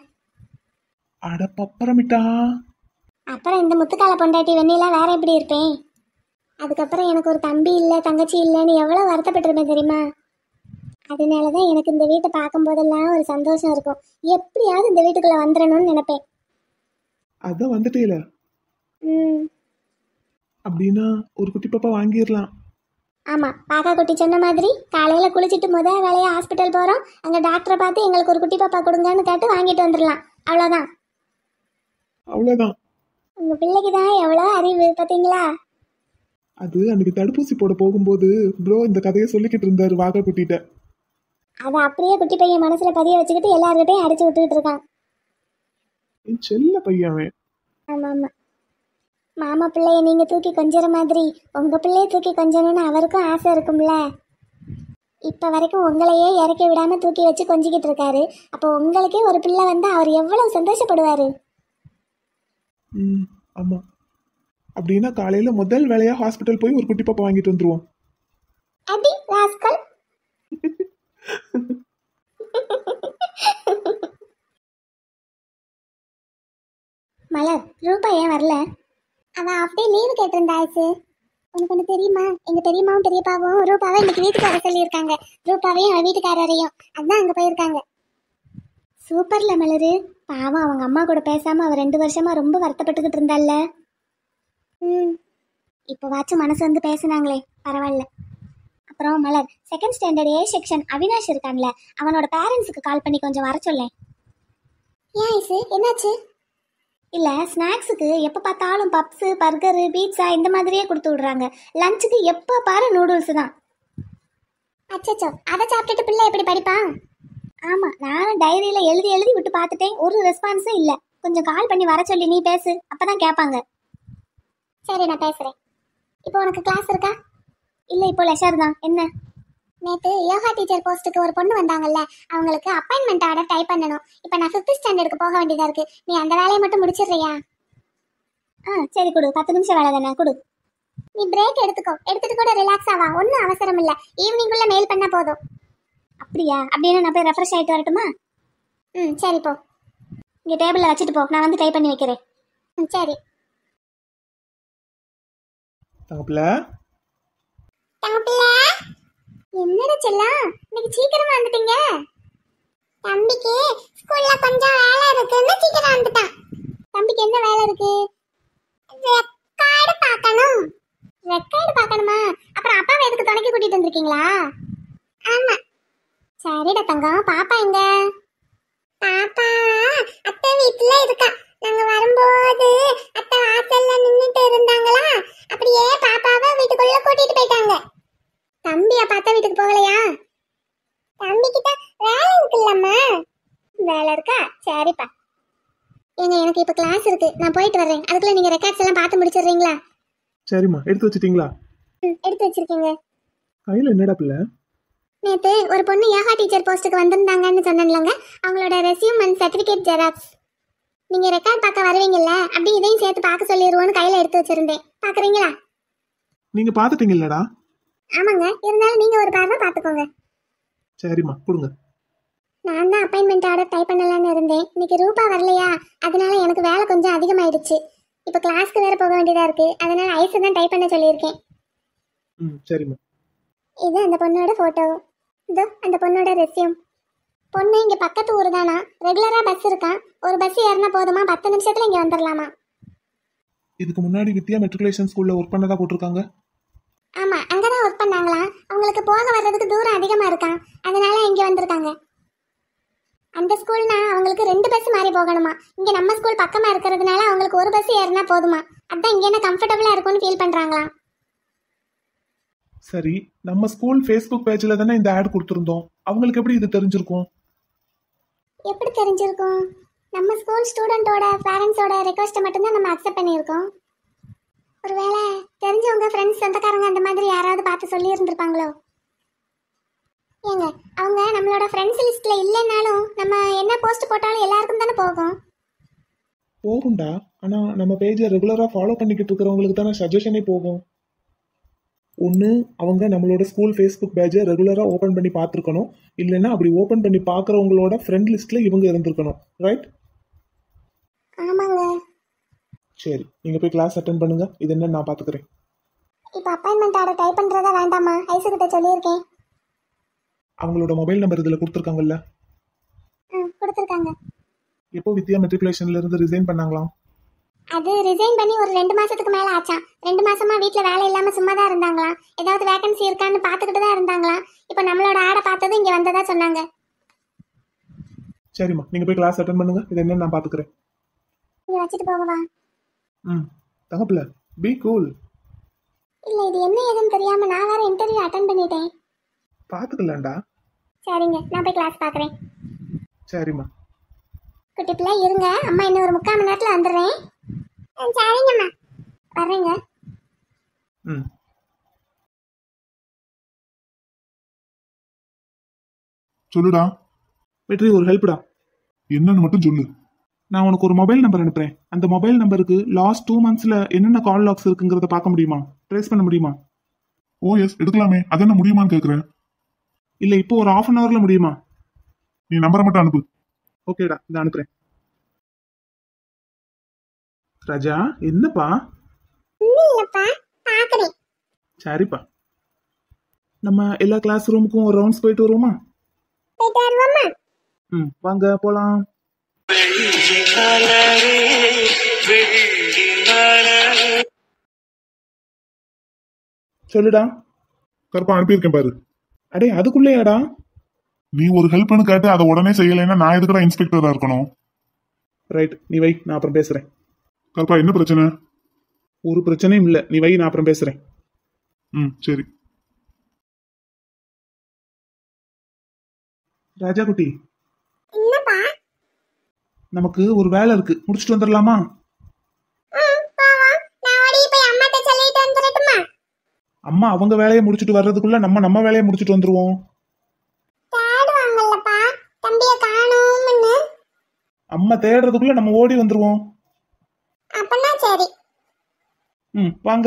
அட பப்பரமிட்டா அப்புறம் இந்த முத்துக்கால பொண்டாட்டி வெண்ணிலா வேற எப்படி இருப்பேன் அதுக்கப்புறம் எனக்கு ஒரு தம்பி இல்லை தங்கச்சி இல்லைன்னு எவ்வளோ வருத்தப்பட்டிருப்பேன் தெரியுமா அதனால தான் எனக்கு இந்த வீட்டை பார்க்கும்போதெல்லாம் ஒரு சந்தோஷம் இருக்கும் எப்படியாவது இந்த வீட்டுக்குள்ளே வந்துடணும்னு நினைப்பேன் அதான் வந்துட்டேல ம் அப்படின்னா ஒரு குட்டி பாப்பா வாங்கிடலாம் ஆமாம் பாக்கா குட்டி சொன்ன மாதிரி காலையில் குளிச்சுட்டு முத வேலையாக ஹாஸ்பிட்டல் போகிறோம் அங்கே டாக்டரை பார்த்து எங்களுக்கு ஒரு குட்டி பாப்பா கொடுங்கன்னு கேட்டு வாங்கிட்டு வந்துடலாம் அவ்வளோதான் அவ்வளவுதான் உங்கள் பிள்ளைக்கு தான் எவ்வளோ அறிவு பார்த்தீங்களா அது அன்னைக்கு தடுப்பூசி போட போகும்போது ப்ரோ இந்த கதையை சொல்லிக்கிட்டு இருந்தாரு வாகா குட்டிட்ட அதை அப்படியே குட்டி பையன் மனசில் பதிய வச்சுக்கிட்டு எல்லார்கிட்டையும் அடிச்சு விட்டுக்கிட்டு இருக்கான் என் செல்ல பையன் அவன் ஆமா ஆமா மாமா பிள்ளைய நீங்க தூக்கி கொஞ்சற மாதிரி உங்க பிள்ளைய தூக்கி கொஞ்சணும்னு அவருக்கும் ஆசை இருக்கும்ல இப்ப வரைக்கும் உங்களையே இறக்கி விடாம தூக்கி வச்சு கொஞ்சிக்கிட்டு இருக்காரு அப்போ உங்களுக்கே ஒரு பிள்ளை வந்தா அவர் எவ்வளவு சந்தோஷப்படுவாரு ம் ஆமா அப்படின்னா காலையில முதல் வேலையா ஹாஸ்பிட்டல் போய் ஒரு குட்டி பாப்பா வாங்கிட்டு வந்துருவோம் அடி ராஸ்கல் மலர் ரூபா ஏன் வரல அவ அப்படியே லீவு கேட்டிருந்தா ஆயிசு உனக்கு ஒன்று தெரியுமா எங்க பெரியம்மாவும் பெரியப்பாவும் ரூபாவை இன்னைக்கு வீட்டுக்கு வர சொல்லியிருக்காங்க ரூபாவையும் அவ வீட்டுக்காரரையும் அதான் அங்க போயிருக்காங்க சூப்பர்ல மலரு பாவம் அவங்க அம்மா கூட பேசாம அவ ரெண்டு வருஷமா ரொம்ப வருத்தப்பட்டுக்கிட்டு இருந்தால ம் இப்போ வாச்சும் மனசு வந்து பேசுனாங்களே பரவாயில்ல அப்புறம் Malar second standard A section Avinash இருக்கான்ல அவனோட பேரண்ட்ஸுக்கு கால் பண்ணி கொஞ்சம் வர சொல்லேன் ஏன் ஐசு என்னாச்சு இல்லை ஸ்நாக்ஸுக்கு எப்போ பார்த்தாலும் பப்ஸு பர்கரு பீட்சா இந்த மாதிரியே கொடுத்து விடுறாங்க லஞ்சுக்கு எப்போ பாரு நூடுல்ஸ் தான் அச்சச்சோ அதை சாப்பிட்டுட்டு பிள்ளை எப்படி படிப்பான் ஆமாம் நானும் டைரியில் எழுதி எழுதி விட்டு பார்த்துட்டேன் ஒரு ரெஸ்பான்ஸும் இல்லை கொஞ்சம் கால் பண்ணி வர சொல்லி நீ பேசு அப்போ தான் கேட்பாங்க சரி நான் பேசுகிறேன் இப்போ உனக்கு கிளாஸ் இருக்கா இல்லை இப்போ லெஷர் தான் என்ன நேற்று யோகா டீச்சர் போஸ்ட்டுக்கு ஒரு பொண்ணு வந்தாங்கல்ல அவங்களுக்கு அப்பாயின்மெண்ட் ஆர்டர் டைப் பண்ணணும் இப்போ நான் ஃபிஃப்த் ஸ்டாண்டர்டுக்கு போக வேண்டியதா இருக்கு நீ அந்த வேலையை மட்டும் முடிச்சிடுறியா ஆ சரி கொடு பத்து நிமிஷம் வேலை தானே கொடு நீ பிரேக் எடுத்துக்கோ எடுத்துட்டு கூட ரிலாக்ஸ் ஆவா ஒன்றும் அவசரம் இல்லை ஈவினிங்குள்ள மெயில் பண்ணா போதும் அப்படியா அப்படின்னு நான் போய் ரெஃப்ரெஷ் ஆகிட்டு வரட்டுமா ம் சரி போ இங்கே டேபிளில் வச்சுட்டு போ நான் வந்து டைப் பண்ணி வைக்கிறேன் ம் சரி தகப்பல தம்பில என்னடா செல்லம் இன்னைக்கு சீக்கிரமா வந்துட்டீங்க தம்பிக்கு ஸ்கூல்ல கொஞ்சம் வேலை இருக்குன்னு சீக்கிரம் வந்துட்டான் தம்பிக்கு என்ன வேலை இருக்கு ரெக்கார்டு பார்க்கணும் ரெக்கார்டு பார்க்கணுமா அப்புறம் அப்பாவை எதுக்கு துணைக்கு கூட்டிட்டு வந்திருக்கீங்களா ஆமா சரிடா தங்கம் பாப்பா எங்க பாப்பா அத்தை வீட்டுல இருக்கா நாங்க வரும்போது அத்தை வாசல்ல நின்னுட்டு இருந்தாங்களா அப்படியே பாப்பாவை வீட்டுக்குள்ள கூட்டிட்டு போயிட்டாங்க தம்பி அப்ப அத்தை வீட்டுக்கு போகலையா தம்பி கிட்ட வேலை இருக்குல்லம்மா வேலை இருக்கா சரிப்பா ஏங்க எனக்கு இப்ப கிளாஸ் இருக்கு நான் போயிட்டு வர்றேன் அதுக்குள்ள நீங்க ரெக்கார்ட்ஸ் எல்லாம் பார்த்து முடிச்சிடுறீங்களா சரிம்மா எடுத்து வச்சிட்டீங்களா ம், எடுத்து வச்சிருக்கீங்க கையில என்னடா பிள்ளை நேத்து ஒரு பொண்ணு யோகா டீச்சர் போஸ்ட்டுக்கு வந்திருந்தாங்கன்னு சொன்னேன்லங்க அவங்களோட ரெஸ்யூம் அண்ட் சர்டிஃபிகேட் ஜெராக்ஸ் நீங்க ரெக்கார்ட் பார்க்க வருவீங்கல்ல அப்படி இதையும் சேர்த்து பார்க்க சொல்லிடுவோன்னு கையில எடுத்து வச்சிருந்தேன் பாக்குறீங்களா நீங்க பாத்துட்டீங்கல்லடா ஆமாங்க இருந்தாலும் நீங்க ஒரு பார்வை பார்த்துக்கோங்க சரிம்மா கொடுங்க நான் தான் அப்பாயின்மெண்ட் ஆர்டர் டைப் பண்ணலான்னு இருந்தேன் இன்னைக்கு ரூபா வரலையா அதனால எனக்கு வேலை கொஞ்சம் அதிகமாயிடுச்சு இப்போ கிளாஸ்க்கு வேற போக வேண்டியதா இருக்கு அதனால ஐஸ் தான் டைப் பண்ண சொல்லியிருக்கேன் ம் சரிம்மா இது அந்த பொண்ணோட போட்டோ இதோ அந்த பொண்ணோட ரெஸ்யூம் பொண்ணு இங்க பக்கத்து ஊர் தானா ரெகுலரா பஸ் இருக்கான் ஒரு பஸ் ஏறினா போதுமா பத்து நிமிஷத்துல இங்க வந்துடலாமா இதுக்கு முன்னாடி வித்யா மெட்ரிகுலேஷன் ஸ்கூல்ல ஒர்க் பண்ணதா போட்டிருக்காங்க ஆமா அங்கதான் ஒர்க் பண்ணாங்களா அவங்களுக்கு போக வர்றதுக்கு தூரம் அதிகமா இருக்கான் அதனால இங்க வந்திருக்காங்க அந்த ஸ்கூல்னா அவங்களுக்கு ரெண்டு பஸ் மாறி போகணுமா இங்க நம்ம ஸ்கூல் பக்கமா இருக்கிறதுனால அவங்களுக்கு ஒரு பஸ் ஏறினா போதுமா அதான் இங்க என்ன கம்ஃபர்டபுளா இருக்கும்னு ஃபீல் பண்றாங்களாம் சரி நம்ம ஸ்கூல் ஃபேஸ்புக் பேஜ்ல தானே இந்த ஆட் கொடுத்துருந்தோம் அவங்களுக்கு எப்படி இது தெரிஞ்சிருக்கும் எப்படி தெரிஞ்சிருக்கும் நம்ம ஸ்கூல் ஸ்டூடெண்ட்டோட பேரண்ட்ஸோட ரெக்வஸ்ட்டை மட்டும்தான் நம்ம அக்செப்ட் பண்ணியிருக்கோம் ஒருவேளை தெரிஞ்சவங்க ஃப்ரெண்ட்ஸ் சொந்தக்காரங்க அந்த மாதிரி யாராவது பார்த்து சொல்லி இருந்திருப்பாங்களோ ஏங்க அவங்க நம்மளோட ஃப்ரெண்ட்ஸ் லிஸ்ட்ல இல்லைன்னாலும் நம்ம என்ன போஸ்ட் போட்டாலும் எல்லாருக்கும் தானே போகும் போகும்டா ஆனா நம்ம பேஜை ரெகுலரா ஃபாலோ பண்ணிக்கிட்டு இருக்கிறவங்களுக்கு தானே சஜஷனே போகும் ஒன்று அவங்க நம்மளோட ஸ்கூல் ஃபேஸ்புக் பேஜை ரெகுலராக ஓப்பன் பண்ணி பார்த்துருக்கணும் இல்லைன்னா அப்படி ஓப்பன் பண்ணி பார்க்குறவங்களோட ஃப்ரெண்ட் லிஸ்ட்டில் இவங்க இருந்திருக்கணும் ரைட் ஆமாங்க சரி நீங்கள் போய் கிளாஸ் அட்டன் பண்ணுங்க இது என்ன நான் பார்த்துக்கிறேன் இப்போ அப்பாயின்மெண்ட் ஆர்டர் டைப் பண்ணுறதா வேண்டாமா ஐசுகிட்ட சொல்லியிருக்கேன் அவங்களோட மொபைல் நம்பர் இதில் கொடுத்துருக்காங்கல்ல ம் கொடுத்துருக்காங்க எப்போ வித்யா மெட்ரிகுலேஷன்ல இருந்து ரிசைன் பண்ணாங்களாம் அது ரிசைன் பண்ணி ஒரு ரெண்டு மாசத்துக்கு மேல ஆச்சாம் ரெண்டு மாசமா வீட்ல வேலை இல்லாம சும்மா தான் இருந்தாங்களாம் ஏதாவது வேகன்சி இருக்கான்னு பாத்துக்கிட்டு தான் இருந்தாங்களாம் இப்போ நம்மளோட ஆடை பார்த்தது இங்க வந்ததா சொன்னாங்க சரிம்மா நீங்கள் போய் கிளாஸ் அட்டன் பண்ணுங்க இது என்ன நான் பார்த்துக்கிறேன் இங்க வச்சுட்டு போகவா ம் தகப்பில் பி கூல் இல்ல இது என்ன ஏதுன்னு தெரியாம நான் வேற இன்டர்வியூ அட்டன் பண்ணிட்டேன் பார்த்துக்கலாம்டா சரிங்க நான் போய் கிளாஸ் பாக்குறேன் சரிம்மா குட்டி பிள்ளை இருங்க அம்மா இன்னும் ஒரு முக்கால் மணி நேரத்துல வந்துடுறேன் சரிங்கம்மா வர்றேங்க ம் சொல்லுடா வெற்றி ஒரு ஹெல்ப்டா என்னன்னு மட்டும் சொல்லு நான் உனக்கு ஒரு மொபைல் நம்பர் அனுப்புறேன் அந்த மொபைல் நம்பருக்கு லாஸ்ட் டூ மந்த்ஸ்ல என்னென்ன கால் லாக்ஸ் இருக்குங்கிறத பார்க்க முடியுமா ட்ரேஸ் பண்ண முடியுமா ஓ எஸ் எடுக்கலாமே அதென்ன முடியுமான்னு கேக்குறேன் இல்ல இப்போ ஒரு ஆஃப் அன் ஹவர்ல முடியுமா நீ நம்பரை மட்டும் அனுப்பு ஓகேடா இந்த அனுப்புறேன் ராஜா என்னப்பா இல்லப்பா பாக்குறேன் சரிப்பா நம்ம எல்லா கிளாஸ் ரூமுக்கும் ஒரு ரவுண்ட்ஸ் போயிட்டு வருவோமா போயிட்டு வருவோமா ம் வாங்க போலாம் வெள்ளி மலரே வெள்ளி மலரே சொல்லுடா கருப்பா அனுப்பியிருக்கேன் பாரு அடே அதுக்குள்ளேயாடா நீ ஒரு ஹெல்ப்னு கேட்டு அதை உடனே செய்யலைன்னா நான் எதுக்குடா இன்ஸ்பெக்டரா இருக்கணும் ரைட் நீ வை நான் அப்புறம் பேசுறேன் கருப்பா என்ன பிரச்சனை ஒரு பிரச்சனையும் இல்லை நீ வை நான் அப்புறம் பேசுறேன் ம் சரி ராஜா குட்டி என்னப்பா நமக்கு ஒரு வேலை இருக்கு முடிச்சுட்டு வந்துடலாமா ம் போவோம் நான் ஓடி போய் அம்மாட்ட சொல்லிட்டு வந்துடட்டுமா அம்மா அவங்க வேலையை முடிச்சுட்டு வர்றதுக்குள்ள நம்ம நம்ம வேலையை முடிச்சுட்டு வந்துருவோம் தேடுவாங்கல்லப்பா தம்பிய காணோம்னு அம்மா தேடுறதுக்குள்ள நம்ம ஓடி வந்துருவோம் அப்பனா சரி ம் வாங்க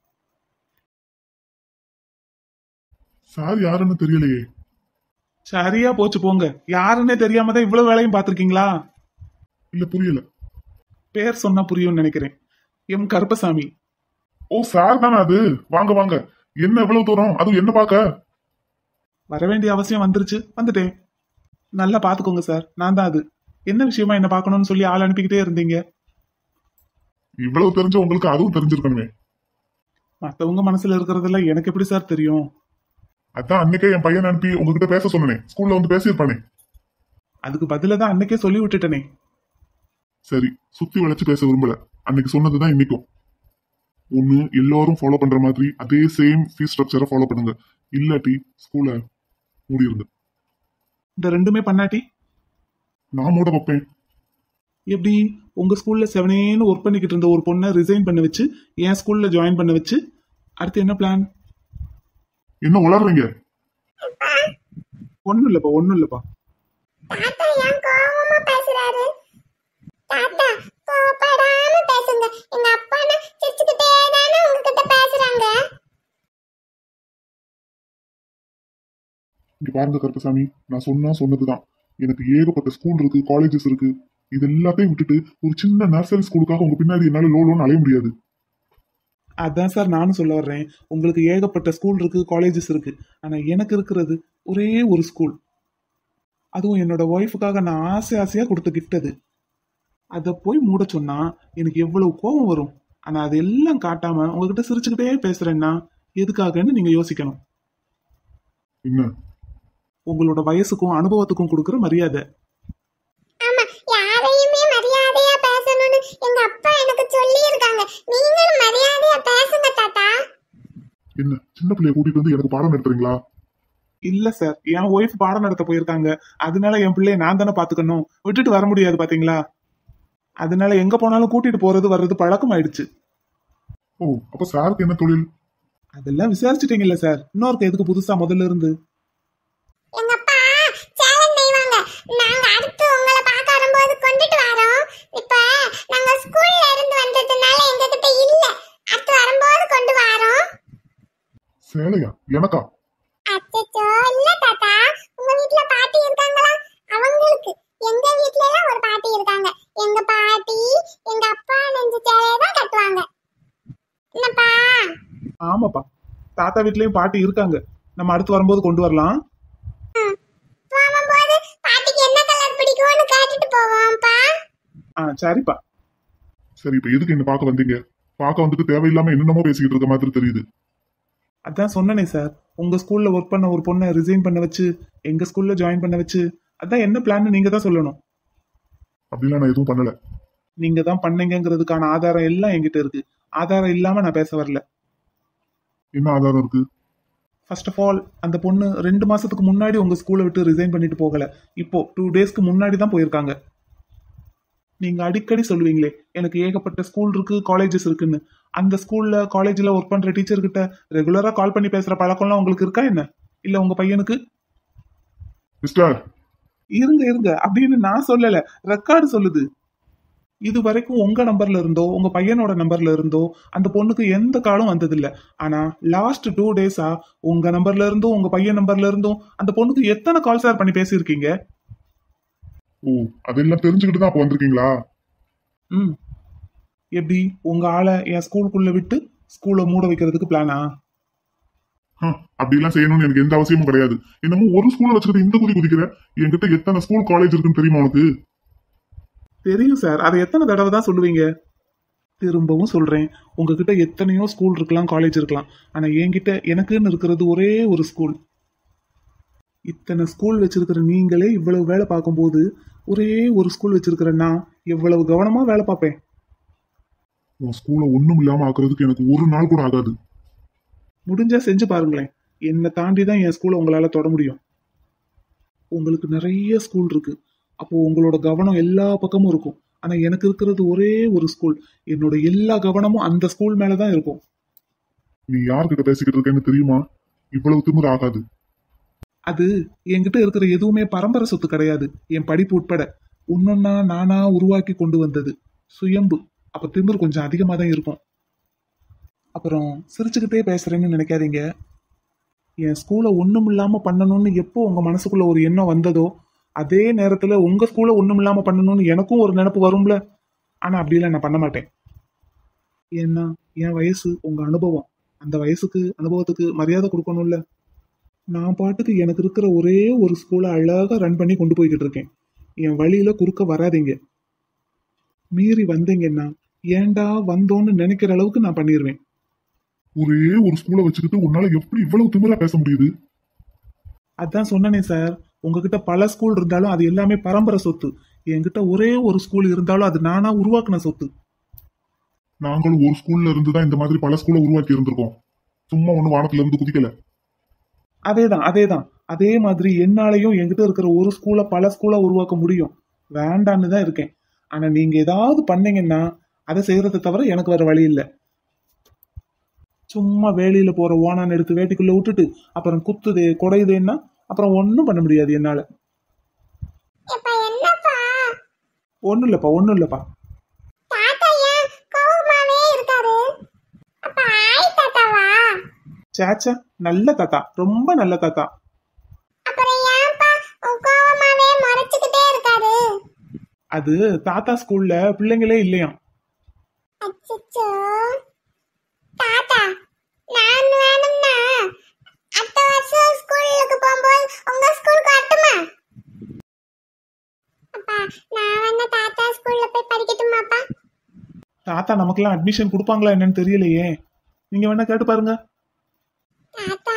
சார் யாருன்னு தெரியலையே சரியா போச்சு போங்க யாருன்னே தெரியாம தான் இவ்வளவு வேலையும் பார்த்திருக்கீங்களா இல்ல புரியல பேர் சொன்னா புரியும்னு நினைக்கிறேன் எம் கருப்பசாமி ஓ சார் தானே அது வாங்க வாங்க என்ன எவ்வளவு தூரம் அதுவும் என்ன பார்க்க வர வேண்டிய அவசியம் வந்துருச்சு வந்துட்டேன் நல்லா பாத்துக்கோங்க சார் நான் தான் அது என்ன விஷயமா என்ன பார்க்கணும்னு சொல்லி ஆள் அனுப்பிக்கிட்டே இருந்தீங்க இவ்வளவு தெரிஞ்ச உங்களுக்கு அதுவும் தெரிஞ்சிருக்கணுமே மத்தவங்க மனசுல இருக்கிறதெல்லாம் எனக்கு எப்படி சார் தெரியும் அதான் அன்னைக்கே என் பையன் அனுப்பி உங்ககிட்ட பேச சொன்னனே ஸ்கூல்ல வந்து பேசியிருப்பானே அதுக்கு பதிலா தான் அன்னைக்கே சொல்லி விட்டுட்டனே சரி சுத்தி வளைச்சு பேச விரும்பல அன்னைக்கு சொன்னதுதான் இன்னைக்கும் ஒண்ணு எல்லாரும் ஃபாலோ பண்ற மாதிரி அதே சேம் ஃபீஸ் ஸ்ட்ரக்சரை ஃபாலோ பண்ணுங்க இல்லாட்டி ஸ்கூலை மூடிருங்க இந்த ரெண்டுமே பண்ணாட்டி நான் மூட வைப்பேன் எப்படி உங்க ஸ்கூல்ல செவனேன்னு ஒர்க் பண்ணிக்கிட்டு இருந்த ஒரு பொண்ணை ரிசைன் பண்ண வச்சு என் ஸ்கூல்ல ஜாயின் பண்ண வச்சு அடுத்து என்ன பிளான் என்ன உளறீங்க ஒன்றும் இல்லப்பா ஒன்றும் இல்லப்பா தாத்தா ஏன் கோவமா பேசுறாரு தாத்தா கோவப்படாம பேசுங்க எங்க அப்பா நான் சிரிச்சுக்கிட்டே தானே உங்ககிட்ட பேசுறாங்க இங்க பாருங்க கருப்பசாமி நான் சொன்னா சொன்னதுதான் எனக்கு ஏகப்பட்ட ஸ்கூல் இருக்கு காலேஜஸ் இருக்கு இது எல்லாத்தையும் விட்டுட்டு ஒரு சின்ன நர்சரி ஸ்கூலுக்காக உங்க பின்னாடி என்னால லோலோன்னு அலைய முடியாது அதான் சார் நானும் சொல்ல வர்றேன் உங்களுக்கு ஏகப்பட்ட ஸ்கூல் இருக்கு காலேஜஸ் இருக்கு ஆனா எனக்கு இருக்கிறது ஒரே ஒரு ஸ்கூல் அதுவும் என்னோட ஒய்ஃபுக்காக நான் ஆசை ஆசையா கொடுத்த gift அது அதை போய் மூட சொன்னா எனக்கு எவ்வளவு கோபம் வரும் ஆனா அதெல்லாம் காட்டாம உங்ககிட்ட சிரிச்சுக்கிட்டே பேசுறேன்னா எதுக்காகன்னு நீங்க யோசிக்கணும் என்ன உங்களோட வயசுக்கும் அனுபவத்துக்கும் கொடுக்குற மரியாதை ஆமா யாரையுமே மரியாதையா பேசணும்னு எங்க அப்பா எனக்கு சொல்லி இருக்காங்க நீங்களும் மரியாதையா பேசுங்க தாத்தா என்ன சின்ன பிள்ளைய கூட்டிட்டு வந்து எனக்கு பாடம் நடத்துறீங்களா இல்ல சார் என் ஒய்ஃப் பாடம் நடத்த போயிருக்காங்க அதனால என் பிள்ளைய நான் தானே பாத்துக்கணும் விட்டுட்டு வர முடியாது பாத்தீங்களா அதனால எங்க போனாலும் கூட்டிட்டு போறது வர்றது பழக்கம் ஆயிடுச்சு ஓ அப்ப சாருக்கு என்ன தொழில் அதெல்லாம் விசாரிச்சிட்டீங்கல்ல சார் இன்னொருக்கு எதுக்கு புதுசா முதல்ல இருந்து எங்க அப்பா சேலஞ்ச் செய்வாங்க நாங்க அடுத்து உங்களை பார்க்க வரும்போது கொண்டுட்டு வரோம் இப்ப நாங்க ஸ்கூல்ல இருந்து வந்ததுனால எங்க கிட்ட இல்ல அடுத்து வரும்போது கொண்டு வரோம் சேலையா எனக்கா அச்சச்சோ இல்ல தாத்தா உங்க வீட்ல பாட்டி இருக்காங்களா அவங்களுக்கு எங்க வீட்ல எல்லாம் ஒரு பாட்டி இருக்காங்க எங்க பாட்டி எங்க அப்பா நெஞ்சு சேலையை தான் கட்டுவாங்க என்னப்பா ஆமாப்பா தாத்தா வீட்லயும் பாட்டி இருக்காங்க நம்ம அடுத்து வரும்போது கொண்டு வரலாம் போகும்போது பாட்டிக்கு என்ன கலர் பிடிக்கும்னு கேட்டுட்டு போவோம்ப்பா ஆ சரிப்பா சரி இப்ப எதுக்கு என்ன பார்க்க வந்தீங்க பார்க்க வந்துட்டு தேவையில்லாம என்னென்னமோ பேசிக்கிட்டு இருக்க மாதிரி தெரியுது அதான் சொன்னனே சார் உங்க ஸ்கூல்ல ஒர்க் பண்ண ஒரு பொண்ணை ரிசைன் பண்ண வச்சு எங்க ஸ்கூல்ல ஜாயின் பண்ண வச்சு அதான் என்ன பிளான் நீங்க தான் சொல்லணும் அப்படிலாம் நான் எதுவும் பண்ணல நீங்க தான் பண்ணீங்கங்கிறதுக்கான ஆதாரம் எல்லாம் என்கிட்ட இருக்கு ஆதாரம் இல்லாம நான் பேச வரல என்ன ஆதாரம் இருக்கு ஃபர்ஸ்ட் ஆஃப் ஆல் அந்த பொண்ணு ரெண்டு மாசத்துக்கு முன்னாடி உங்க ஸ்கூலை விட்டு ரிசைன் பண்ணிட்டு போகல இப்போ டூ டேஸ்க்கு முன்னாடி தான் போயிருக்காங்க நீங்க அடிக்கடி சொல்லுவீங்களே எனக்கு ஏகப்பட்ட ஸ்கூல் இருக்கு காலேஜஸ் இருக்குன்னு அந்த ஸ்கூல்ல காலேஜ்ல ஒர்க் பண்ற டீச்சர் கிட்ட ரெகுலரா கால் பண்ணி பேசுற பழக்கம்லாம் உங்களுக்கு இருக்கா என்ன இல்ல உங்க பையனுக்கு மிஸ்டர் இருங்க இருங்க அப்படின்னு நான் சொல்லல ரெக்கார்டு சொல்லுது இது வரைக்கும் உங்க நம்பர்ல இருந்தோ உங்க பையனோட நம்பர்ல இருந்தோ அந்த பொண்ணுக்கு எந்த காலும் வந்ததில்ல ஆனா லாஸ்ட் டூ டேஸா உங்க நம்பர்ல இருந்தும் உங்க பையன் நம்பர்ல இருந்தும் அந்த பொண்ணுக்கு எத்தனை கால் ஷேர் பண்ணி பேசியிருக்கீங்க ஓ அதெல்லாம் தெரிஞ்சுக்கிட்டு தான் அப்ப வந்திருக்கீங்களா ம் எப்படி உங்க ஆளை என் ஸ்கூலுக்குள்ள விட்டு ஸ்கூலை மூட வைக்கிறதுக்கு பிளானா ஹம், அப்படிலாம் செய்யணும்னு எனக்கு எந்த அவசியமும் கிடையாது என்னமோ ஒரு ஸ்கூல்ல வச்சுக்கிட்டு இந்த குதி குதிக்கிற என்கிட்ட எத்தனை ஸ்கூல் காலேஜ் இருக்குன்னு தெரியுமா உனக்கு தெரியும் சார் அதை எத்தனை தடவை தான் சொல்லுவீங்க திரும்பவும் சொல்றேன் உங்ககிட்ட எத்தனையோ ஸ்கூல் இருக்கலாம் காலேஜ் இருக்கலாம் ஆனா என்கிட்ட எனக்குன்னு இருக்கிறது ஒரே ஒரு ஸ்கூல் இத்தனை ஸ்கூல் வச்சிருக்கிற நீங்களே இவ்வளவு வேலை பார்க்கும்போது ஒரே ஒரு ஸ்கூல் வச்சிருக்கிற நான் எவ்வளவு கவனமா வேலை பார்ப்பேன் உன் ஸ்கூலை ஒண்ணும் இல்லாம ஆக்குறதுக்கு எனக்கு ஒரு நாள் கூட ஆகாது முடிஞ்சா செஞ்சு பாருங்களேன் என்னை தாண்டி தான் என் ஸ்கூலை உங்களால தொட முடியும் உங்களுக்கு நிறைய ஸ்கூல் இருக்கு அப்போ உங்களோட கவனம் எல்லா பக்கமும் இருக்கும் ஆனா எனக்கு இருக்கிறது ஒரே ஒரு ஸ்கூல் என்னோட எல்லா கவனமும் அந்த ஸ்கூல் மேல தான் இருக்கும் நீ யார்கிட்ட பேசிக்கிட்டு இருக்கேன்னு தெரியுமா இவ்வளவு திமிரு ஆகாது அது என்கிட்ட இருக்கிற எதுவுமே பரம்பரை சொத்து கிடையாது என் படிப்பு உட்பட ஒன்னொன்னா நானா உருவாக்கி கொண்டு வந்தது சுயம்பு அப்ப திமிரு கொஞ்சம் அதிகமா தான் இருக்கும் அப்புறம் சிரிச்சுக்கிட்டே பேசுறேன்னு நினைக்காதீங்க என் ஸ்கூலை ஒண்ணும் இல்லாம பண்ணணும்னு எப்போ உங்க மனசுக்குள்ள ஒரு எண்ணம் வந்ததோ அதே நேரத்துல உங்க ஸ்கூலை ஒண்ணும் இல்லாம பண்ணணும்னு எனக்கும் ஒரு நினப்பு வரும்ல ஆனா அப்படிலாம் நான் பண்ண மாட்டேன் ஏன்னா என் வயசு உங்க அனுபவம் அந்த வயசுக்கு அனுபவத்துக்கு மரியாதை கொடுக்கணும்ல நான் பாட்டுக்கு எனக்கு இருக்கிற ஒரே ஒரு ஸ்கூலை அழகா ரன் பண்ணி கொண்டு போய்கிட்டு இருக்கேன் என் வழியில குறுக்க வராதீங்க மீறி வந்தீங்கன்னா ஏன்டா வந்தோன்னு நினைக்கிற அளவுக்கு நான் பண்ணிடுவேன் ஒரே ஒரு ஸ்கூலை வச்சுக்கிட்டு உன்னால எப்படி இவ்வளவு திமிரா பேச முடியுது அதான் சொன்னனே சார் உங்ககிட்ட பல ஸ்கூல் இருந்தாலும் அது எல்லாமே பரம்பரை சொத்து என்கிட்ட ஒரே ஒரு ஸ்கூல் இருந்தாலும் அது நானா உருவாக்குன சொத்து நாங்களும் ஒரு ஸ்கூல்ல இருந்து தான் இந்த மாதிரி பல ஸ்கூலை உருவாக்கி இருந்திருக்கோம் சும்மா ஒண்ணு வானத்துல இருந்து குதிக்கல அதேதான் அதேதான் அதே மாதிரி என்னாலையும் என்கிட்ட இருக்கிற ஒரு ஸ்கூலை பல ஸ்கூலா உருவாக்க முடியும் வேண்டான்னு தான் இருக்கேன் ஆனா நீங்க ஏதாவது பண்ணீங்கன்னா அதை செய்யறதை தவிர எனக்கு வேற வழி இல்லை சும்மா வேலியில போற ஓனான் எடுத்து வேட்டிக்குள்ள விட்டுட்டு அப்புறம் குத்துதே குடையுதேன்னா அப்புறம் ஒன்றும் பண்ண முடியாது என்னால எப்பா என்னப்பா ஒன்றும் இல்லப்பா ஒன்றும் இல்லப்பா தாத்தா ஏன் கோவமாவே இருக்காரு அப்பா ஆய் தாத்தாவா சேச்சா நல்ல தாத்தா ரொம்ப நல்ல தாத்தா அப்புறம் ஏன்ப்பா கோவமாவே முறைச்சுக்கிட்டே இருக்காரு அது தாத்தா ஸ்கூல்ல பிள்ளைங்களே இல்லையாம் அச்சச்சோ தாத்தா நான் வேணும்னா அடுத்த வருஷம் ஸ்கூலுக்கு போகும்போது உங்க ஸ்கூலுக்கு வரட்டுமா அப்பா நான் வேணா தாத்தா ஸ்கூல்ல போய் படிக்கட்டுமாப்பா தாத்தா நமக்கெல்லாம் அட்மிஷன் கொடுப்பாங்களா என்னன்னு தெரியலையே நீங்க வேணா கேட்டு பாருங்க தாத்தா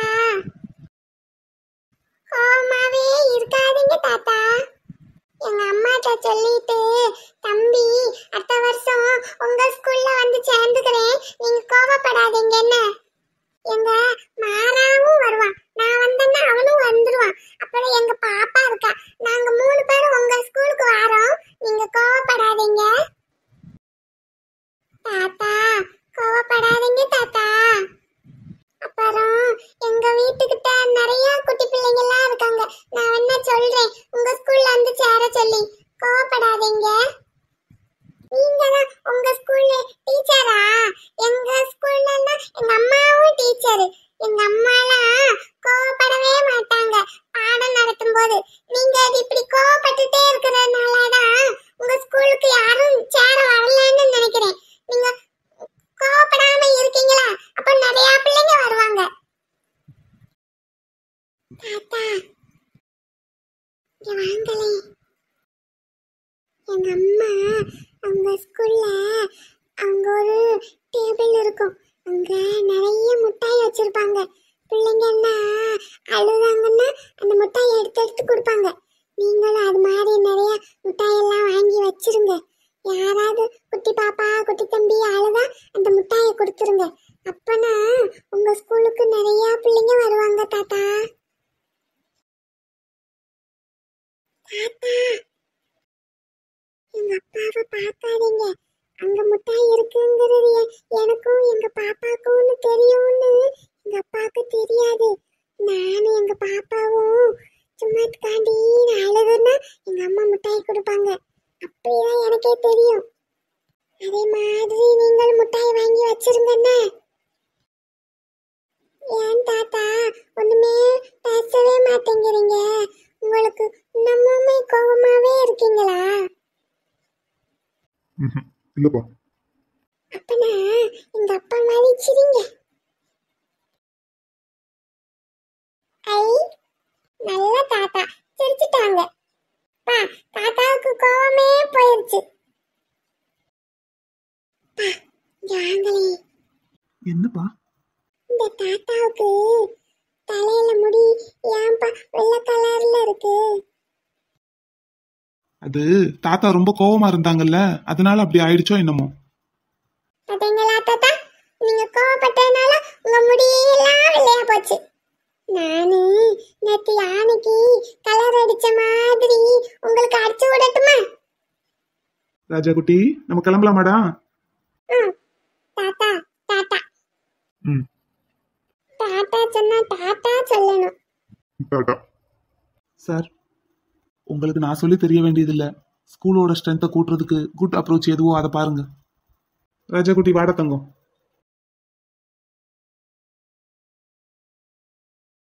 கோவமாவே இருக்காதீங்க தாத்தா எங்க அம்மாட்ட சொல்லிட்டு தம்பி அடுத்த வருஷம் உங்க ஸ்கூல்ல வந்து சேர்ந்துக்கிறேன் நீங்க கோவப்படாதீங்க என்ன எங்க மாறாவும் வருவான் நான் வந்தேன்னா அவனும் வந்துருவான் அப்புறம் எங்க பாப்பா இருக்கா நாங்க மூணு பேரும் உங்க ஸ்கூலுக்கு வரோம் நீங்க கோவப்படாதீங்க தாத்தா கோவப்படாதீங்க தாத்தா அப்புறம் எங்க வீட்டுக்கிட்ட நிறைய குட்டி பிள்ளைங்க எல்லாம் இருக்காங்க நான் என்ன சொல்றேன் உங்க ஸ்கூல்ல வந்து சேர சொல்லி கோவப்படாதீங்க நீங்க தான் உங்க ஸ்கூல்ல டீச்சரா எங்க ஸ்கூல்ல எங்க அம்மாவும் டீச்சர் எங்க அம்மாலாம் கோவப்படவே மாட்டாங்க பாடம் நடத்தும் போது நீங்க அது இப்படி கோவப்பட்டுட்டே இருக்கிறதுனாலதான் உங்க ஸ்கூலுக்கு யாரும் சேர வரலன்னு நினைக்கிறேன் நீங்க கோவப்படாம இருக்கீங்களா அப்ப நிறைய பிள்ளைங்க வருவாங்க தாத்தா இங்க வாங்களே எங்க அம்மா அவங்க ஸ்கூல்ல அங்க ஒரு டேபிள் இருக்கும் அங்க நிறைய முட்டாய் வச்சிருப்பாங்க பிள்ளைங்கன்னா அழுதாங்கன்னா அந்த முட்டாயை எடுத்து எடுத்து கொடுப்பாங்க நீங்களும் அது மாதிரி நிறைய முட்டாயெல்லாம் வாங்கி வச்சிருங்க யாராவது குட்டி பாப்பா குட்டி தம்பி அழுதா அந்த முட்டாயை கொடுத்துருங்க அப்பனா உங்க ஸ்கூலுக்கு நிறைய பிள்ளைங்க வருவாங்க தாத்தா தாத்தா எங்க அப்பாவை பார்க்காதீங்க அங்க முட்டாய் இருக்குங்கிறது எ- எனக்கும் எங்க பாப்பாக்கும்னு தெரியும்னு எங்க அப்பாவுக்கு தெரியாது நானும் எங்க பாப்பாவும் சும்மா காண்டி அழுதுன்னா எங்க அம்மா முட்டாய் கொடுப்பாங்க அப்படிதான் எனக்கே தெரியும் அதே மாதிரி நீங்கள் முட்டாய் வாங்கி வச்சிருங்கண்ணே ஏன் தாத்தா ஒண்ணுமே பேசவே மாட்டேங்கிறீங்க உங்களுக்கு இன்னமுமே கோவமாவே இருக்கீங்களா ம்ஹும். இல்லப்பா அப்பனா எங்க அப்பா மாதிரி சிரிங்க ஐ நல்ல தாத்தா சிரிச்சிட்டாங்க பா தாத்தாவுக்கு கோவமே போயிருச்சு பா யாங்களே என்னப்பா இந்த தாத்தாவுக்கு தலையில முடி ஏன்பா வெள்ளை கலர்ல இருக்கு அது தாத்தா ரொம்ப கோவமா இருந்தாங்கல்ல அதனால அப்படி ஆயிடுச்சோ என்னமோ பாத்தீங்களா தாத்தா நீங்க கோவப்பட்டதுனால உங்க முடியெல்லாம் வெள்ளையா போச்சு நானு நேத்து யானைக்கு கலர் அடிச்ச மாதிரி உங்களுக்கு அடிச்சு விடட்டுமா ராஜா குட்டி நம்ம கிளம்பலாமாடா ம் தாத்தா தாத்தா ம் தாத்தா சொன்னா தாத்தா சொல்லணும் டாட்டா சார் உங்களுக்கு நான் சொல்லி தெரிய வேண்டியதில்ல ஸ்கூலோட ஸ்ட்ரென்த்தை கூட்டுறதுக்கு குட் அப்ரோச் எதுவோ அதை பாருங்க ராஜா குட்டி வாட தங்கம்